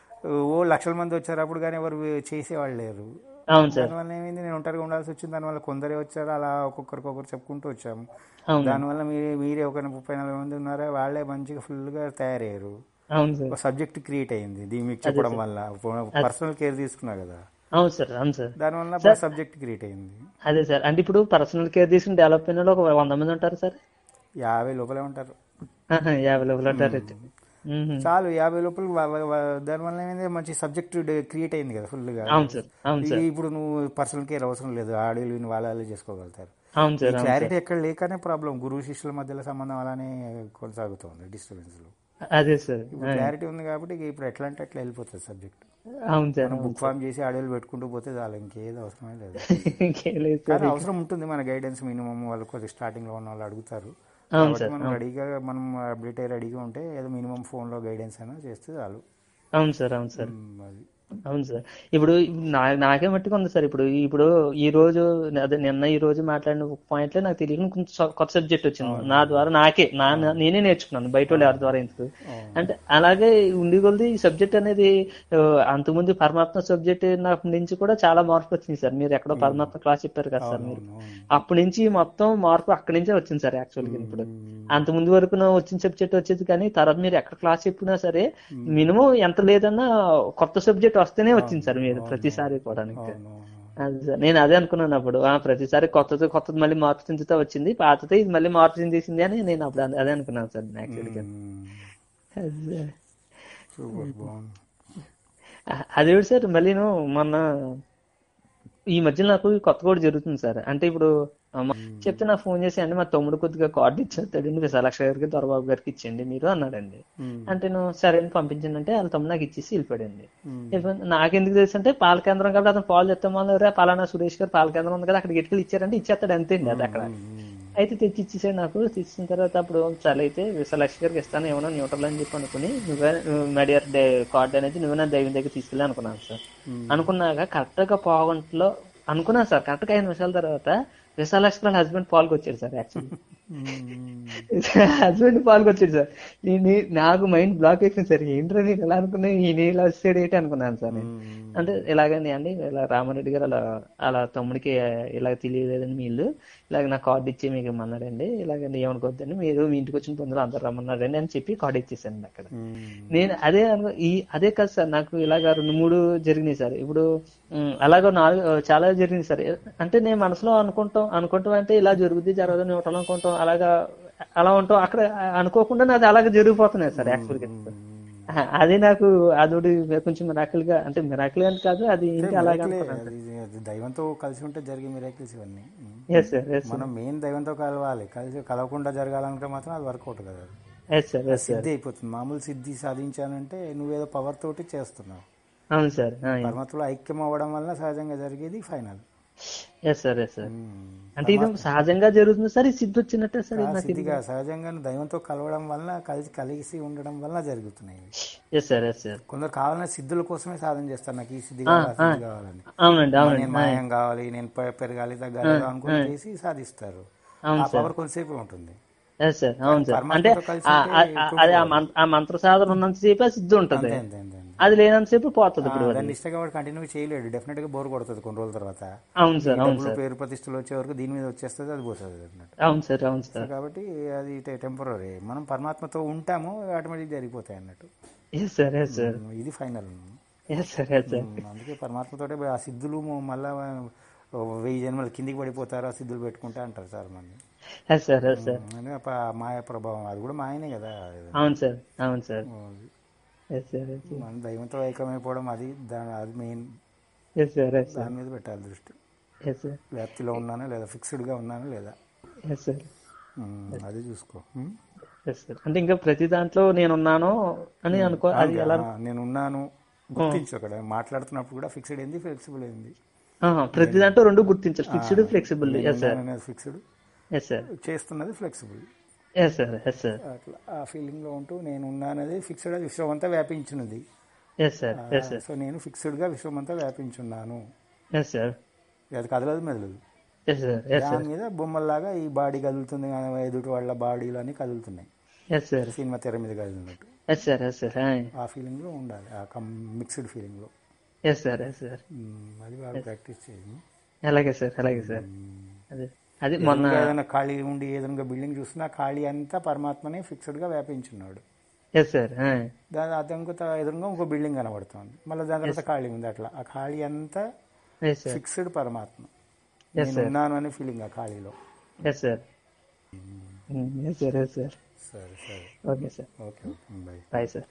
ఓ లక్షల మంది వచ్చారు అప్పుడు కానీ ఎవరు చేసేవాళ్ళు లేరు అవును సార్ దానివల్ల ఏమైంది నేను ఒంటరిగా ఉండాల్సి వచ్చింది దానివల్ల కొందరే వచ్చారు అలా ఒక్కొక్కరికి ఒకరు చెప్పుకుంటూ వచ్చాము అవును దానివల్ల మీరే మీరే ఒక ముప్పై నలభై మంది ఉన్నారా వాళ్ళే మంచిగా ఫుల్గా తయారయ్యారు అవును సార్ ఒక సబ్జెక్ట్ క్రియేట్ అయింది దీని మీకు చెప్పడం వల్ల పర్సనల్ కేర్ తీసుకున్నా కదా అవును సార్ అవును సార్ దానివల్ల సబ్జెక్ట్ క్రియేట్ అయింది అదే సార్ అంటే ఇప్పుడు పర్సనల్ కేర్ తీసుకుని డెవలప్ అయిన వాళ్ళు ఒక వంద మంది ఉంటారు సార్ యాభై లోపలే ఉంటారు ఆహా, యాభై లోపల ఉంటారు అయితే. మ్మ్. చాలు యాభై లోపల వ- వ- వ- దానివల్ల ఏమైంది మంచి సబ్జెక్ట్ క్రియేట్ అయింది కదా ఫుల్గా అవును సార్ అవును ఇది సార్ ఇప్పుడు నువ్వు పర్సనల్ కేర్ అవసరం లేదు ఆడియోలు విని వాళ్ళే చేసుకోగలుగుతారు అవును సార్ అవును సార్ క్లారిటీ ఎక్కడ లేకనే ప్రాబ్లం గురువు శిష్యుల మధ్యలో సంబంధం అలానే కొనసాగుతుంది డిస్టర్బెన్స్లు అదే సార్ ఇప్పుడు క్లారిటీ ఉంది కాబట్టి ఇక ఇప్పుడు ఎట్లా అంటే అట్లా వెళ్ళిపోతుంది సబ్జెక్ట్ అవును సార్ మనం బుక్ ఫామ్ చేసి ఆడియోలు పెట్టుకుంటూ పోతే చాలు ఇంకేది అవసరమే లేదు ఇంకేం లేదు సార్ కానీ అవసరం ఉంటుంది మన గైడెన్స్ మినిమం వాళ్ళు కొద్దిగా స్టార్టింగ్ లో ఉన్న వాళ్ళు అడుగుతారు అవును కాబట్టి సార్ మనం రెడీగా మనం అప్డేట్ అయ్యి రెడీగా ఉంటే ఏదో మినిమం ఫోన్ లో గైడెన్స్ అయినా చేస్తే చాలు అవును సార్ అవును సార్ ఉమ్, అది అవును సార్ ఇప్పుడు నా నాకే మట్టుకు ఉంది సార్ ఇప్పుడు ఇప్పుడు ఈ రోజు అదే నిన్న ఈ రోజు మాట్లాడిన పాయింట్లో నాకు తెలియని కొంచెం స- కొత్త సబ్జెక్ట్ వచ్చింది నా ద్వారా నాకే నా నా- నేనే నేర్చుకున్నాను బయట వాళ్ళు ఎవరి ద్వారా ఎందుకు అంటే అలాగే ఉండి కొలది ఈ సబ్జెక్ట్ అనేది ఆ, అంతకుముందు పరమాత్మ సబ్జెక్ట్ నాకు నుంచి కూడా చాలా మార్పు వచ్చింది సార్ మీరు ఎక్కడో పరమాత్మ క్లాస్ చెప్పారు కదా సార్ మీరు అవును, అవును. అప్పటి నుంచి మొత్తం మార్పు అక్కడి నుంచే వచ్చింది సార్ యాక్చువల్గా ఇప్పుడు అంత ముందు వరకు నా వచ్చిన సబ్జెక్ట్ వచ్చేది కానీ తర్వాత మీరు ఎక్కడ క్లాస్ చెప్పినా సరే మినిమం ఎంత లేదన్నా కొత్త సబ్జెక్ట్ వస్తేనే వచ్చింది సార్ మీరు ప్రతిసారి కూడా అవును, అవును. అది సార్ నేను అదే అనుకున్నాను అప్పుడు ఆ, ప్రతిసారి కొత్తది కొత్తది మళ్ళీ మార్పు చెందుతా వచ్చింది పాతది ఇది మళ్ళీ మార్పు చెందేసింది అని నేను అప్పుడు అదే- అదే అనుకున్నాను సార్ యాక్చువల్గా ఉమ్, అది సార్. సూపర్ బాగుంది అ- అది కూడా సార్ మళ్ళీ మొన్న ఈ మధ్య నాకు కొత్త కూడా జరుగుతుంది సార్ అంటే ఇప్పుడు అమ్మ చెప్తే నాకు ఫోన్ చేసి అంటే మా తమ్ముడు కొద్దిగా కార్డు ఇచ్చేస్తాడండి విశాలక్ష గారికి దొరబాబు గారికి ఇచ్చేయండి మీరు అన్నాడండి ఉమ్, అంటే నేను సరే అని పంపించండి అంటే వాళ్ళ తమ్ముడు నాకు ఇచ్చేసి వెళ్ళిపోయాడండి ఉమ్, వెళ్ళిపోయి- నాకెందుకు తెలుసు అంటే పాల కేంద్రం కాబట్టి అతను పాలు చెప్తామని రే పలానా సురేష్ గారు పాల కేంద్రం ఉంది కదా అక్కడికి ఎట్టుకెళ్ళి ఇచ్చారంటే ఇచ్చేస్తాడు అంతే అండి అది అక్కడ ఉమ్, అయితే తెచ్చి ఇచ్చేసాడు నాకు తెచ్చిన తర్వాత అప్పుడు చాలా అయితే విశాలక్ష గారికి ఇస్తాను ఏమన్నా న్యూట్రల్ అని చెప్పి అనుకుని నువ్వే మెడియర్ డే కార్డ్ అనేది నువ్వే నా దైవం దగ్గర తీసుకెళ్ళి అనుకున్నాను సార్ ఉమ్. అనుకున్నాక కరెక్ట్ గా పావుగంటలో అనుకున్నాను సార్ కరెక్ట్ గా ఐదు నిమిషాల తర్వాత విశాలక్ష వాళ్ళ హస్బెండ్ పాల్గొచ్చాడు సార్ యాక్చువల్లీ హస్బెండ్ పాల్గొచ్చాడు సార్ ఈ- నీ- నాకు మైండ్ బ్లాక్ అయిపోయింది సార్ ఏంట్రా నేను ఎలా అనుకున్నా ఈయన ఇలా వచ్చాడు ఏంటి అనుకున్నాను సార్ నేను అంటే ఇలాగని అండి ఇలా రామారెడ్డి గారు అలా అలా తమ్ముడికి ఇలా తెలియలేదని మీ ఇల్లు ఇలాగ నా కార్డు ఇచ్చి మీకు ఇమ్మన్నాడండి ఇలాగండి ఏమనుకోవద్దండి మీరు మీ ఇంటికి వచ్చిన పొందరు అందరు రమ్మన్నారండి అని చెప్పి కార్డు ఇచ్చేసాను అక్కడ ఉమ్, నేను అదే అనుకో ఈ అదే కాదు సార్ నాకు ఇలాగ రెండు మూడు జరిగినాయి సార్ ఇప్పుడు ఉమ్, అలాగ నాలుగు చాలా జరిగింది సార్ అంటే నేను మనసులో అనుకుంటాం అనుకుంటాం అంటే ఇలా జరుగుద్ది జరగదు న్యూట్రల్ అనుకుంటాం అలాగా అలా ఉంటాం అక్కడ అనుకోకుండా నాది అలాగే జరిగిపోతున్నాయి సార్ యాక్చువల్గా అది నాకు అదొకటి కొంచెం మిరాకిల్ గా అంటే మిరాకిల్ అని కాదు అది ఏంటి అలాగే మిరాకిలే, అది అది దైవంతో కలిసి ఉంటే జరిగే మిరాకిల్స్ ఇవన్నీ ఉమ్. ఎస్ సార్ ఎస్ మనం మెయిన్ దైవంతో కలవాలి కలిసి కలవకుండా జరగాలంటే మాత్రం అది వర్కౌట్ కదా అది. ఎస్ సార్ ఎస్ సార్ సిద్ధి అయిపోతుంది మామూలు సిద్ధి సాధించానంటే నువ్వేదో పవర్ తోటి చేస్తున్నావు అవును సార్ పరమాత్మలో ఐక్యం అవ్వడం వల్ల సహజంగా జరిగేది final yes sir yes sir అంటే ఇది సహజంగా జరుగుతుంది సార్ ఇది సిద్ధి వచ్చినట్టే సార్ ఇది నాకు సిద్ధిగా సహజంగా దైవంతో కలవడం వల్ల కలిసి కలిసి ఉండడం వల్ల జరుగుతున్నాయి ఇవి. ఎస్ సార్ ఎస్ సార్ కొందరు కావాలన్న సిద్ధుల కోసమే సాధన చేస్తారు నాకు ఈ సిద్ధి కావాలి ఆ సిద్ధి కావాలని అవునండి అవునండి నేను మాయం కావాలి నేను పె- పెరగాలి తగ్గాలి అనుకుని చేసి సాధిస్తారు అవును ఆ పవర్ కొంతసేపు ఉంటుంది ఎస్ సార్ అవును సార్ అంటే పరమాత్మతో కలిసి ఆ- ఉంటే ఆ- ఆ- అది ఆ మంత్ర ఆ మంత్ర సాధన ఉన్నంతసేపు ఆ సిద్ధి ఉంటది అంతే అంతే అంతే అంతే. అది లేనంతసేపు పోతుంది ఇప్పుడు ఆ, దాన్ని ఇష్టంగా వాడు కంటిన్యూ చేయలేడు డెఫినెట్ గా బోర్ కొడుతుంది కొన్ని రోజుల తర్వాత అవును సార్ అవును డబ్బులు సార్ పేరు ప్రతిష్టలు వచ్చే వరకు దీని మీద వచ్చేస్తుంది అది పోతుంది అన్నట్టు అవును సార్ అవును సార్ కాబట్టి అది టెంపరీ మనం పరమాత్మతో ఉంటాము ఆటోమేటిక్ జరిగిపోతాయి అన్నట్టు ఎస్ సార్ ఎస్ సార్ ఇది final yes sir yes sir అందుకే పరమాత్మతోటే ఆ సిద్ధులు మళ్ళా వెయ్యి జన్మలు కిందికి పడిపోతారు ఆ సిద్ధులు పెట్టుకుంటే అంటారు చాలా మంది ఎస్ సార్ ఎస్ సార్ అందుకే ప- మాయ ప్రభావం అది కూడా మాయనే కదా అవును సార్ అవును sir yes sir yes sir మన దైవంతో ఐక్యమైపోవడం అది దాని అది main yes sir yes sir దాని మీద పెట్టాలి దృష్టి ఎస్ సార్ వ్యాప్తిలో ఉన్నానా లేదా ఫిక్స్డ్గా ఉన్నానా లేదా ఎస్ సార్ ఉమ్, అది చూసుకో ఉమ్. ఎస్ సార్ అంటే ఇంకా ప్రతి దాంట్లో నేనున్నాను అని అనుకో అది ఎలా ఆ, నేను ఉన్నాను గుర్తించు అక్కడ మాట్లాడుతున్నప్పుడు కూడా ఫిక్స్డ్ ఏంది ఫ్లెక్సిబుల్ ఏంది ఆహా, ప్రతి దాంట్లో రెండు గుర్తించాలి ఫిక్స్డ్ ఫ్లెక్సిబుల్ ఎస్ సార్ అనేది ఫిక్స్డ్ ఎస్ సార్ చేస్తున్నది flexible yes sir yes sir అట్లా ఆ ఫీలింగ్ లో ఉంటూ నేను ఉన్నానది ఫిక్స్డ్ అది విశ్వం అంతా వ్యాపించున్నది yes sir yes sir so నేను ఫిక్స్డ్ గా విశ్వం అంతా వ్యాపించున్నాను ఎస్ సార్ అది కదలదు మెదలదు ఎస్ సార్ ఎస్ సార్ దాని మీద బొమ్మల్లాగా ఈ బాడీ కదులుతుంది కానీ ఎదుటి వాళ్ళ బాడీలు అన్ని కదులుతున్నాయి ఎస్ సార్ సినిమా తెర మీద కదిలినట్టు ఎస్ సార్ ఎస్ సార్ ఆ ఫీలింగ్ లో ఉండాలి ఆ కం మిక్స్డ్ ఫీలింగ్ లో yes sir yes sir um, అది బాగా ప్రాక్టీస్ చేయండి అలాగే సార్ అలాగే సార్ అదే అది మొన్న ఎదురుగా ఏదైనా ఖాళీ ఉండి ఏదైనా బిల్డింగ్ చూసినా ఖాళీ అంతా పరమాత్మనే ఫిక్స్డ్ గా వ్యాపించున్నాడు ఎస్ సార్ దాని అతనికి ఎదురుగా ఇంకో బిల్డింగ్ కనబడుతుంది మళ్ళీ దాని తర్వాత ఖాళీ ఉంది అట్లా ఆ ఖాళీ అంతా ఎస్ సార్ ఫిక్స్డ్ పరమాత్మ Yes, నేను sir. ఉన్నాను అనే ఫీలింగ్ ఆ ఖాళీలో yes sir yes sir yes sir so సరే సరే okay sir okay okay bye bye sir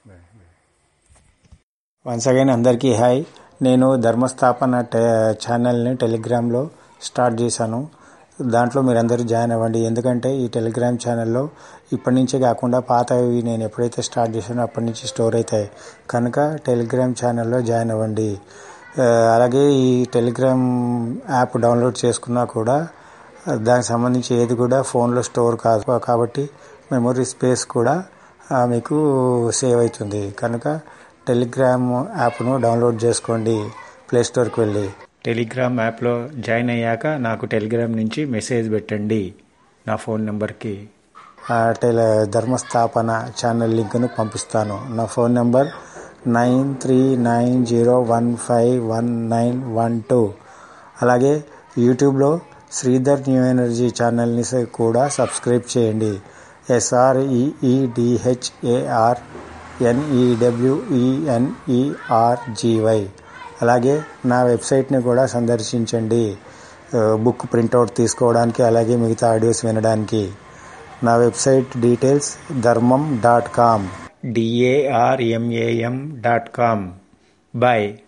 once again అందరికీ హాయ్ నేను ధర్మస్థాపన టె ఛానల్ని టెలిగ్రామ్లో స్టార్ట్ చేశాను దాంట్లో మీరందరూ జాయిన్ అవ్వండి ఎందుకంటే ఈ టెలిగ్రామ్ ఛానల్లో ఇప్పటి నుంచే కాకుండా పాతవి నేను ఎప్పుడైతే స్టార్ట్ చేశానో అప్పటి నుంచి స్టోర్ అవుతాయి కనుక టెలిగ్రామ్ ఛానల్లో జాయిన్ అవ్వండి ఆ, అలాగే ఈ టెలిగ్రామ్ యాప్ డౌన్లోడ్ చేసుకున్నా కూడా దానికి సంబంధించి ఏది కూడా ఫోన్లో స్టోర్ కాదు కాబట్టి మెమొరీ స్పేస్ కూడా ఆ, మీకు సేవ్ అవుతుంది కనుక టెలిగ్రామ్ యాప్ను డౌన్లోడ్ చేసుకోండి ప్లే స్టోర్కి వెళ్ళి టెలిగ్రామ్ యాప్లో జాయిన్ అయ్యాక నాకు టెలిగ్రామ్ నుంచి మెసేజ్ పెట్టండి నా ఫోన్ నెంబర్కి టెల ధర్మస్థాపన ఛానల్ లింక్ను పంపిస్తాను నా phone number nine three nine zero one five one nine one two అలాగే యూట్యూబ్లో శ్రీధర్ న్యూ ఎనర్జీ ఛానల్ని స- కూడా సబ్స్క్రైబ్ చేయండి ఎస్ఆర్ఈఈడిహెచ్ఏఆర్ ఎన్ఈడబ్ల్యూఈఎన్ఈఆర్జీవై అలాగే నా వెబ్సైట్ని కూడా సందర్శించండి ఆ, బుక్ ప్రింట్అవుట్ తీసుకోవడానికి అలాగే మిగతా ఆడియోస్ వినడానికి నా website details Dharmam dot com D A R M A M dot com bye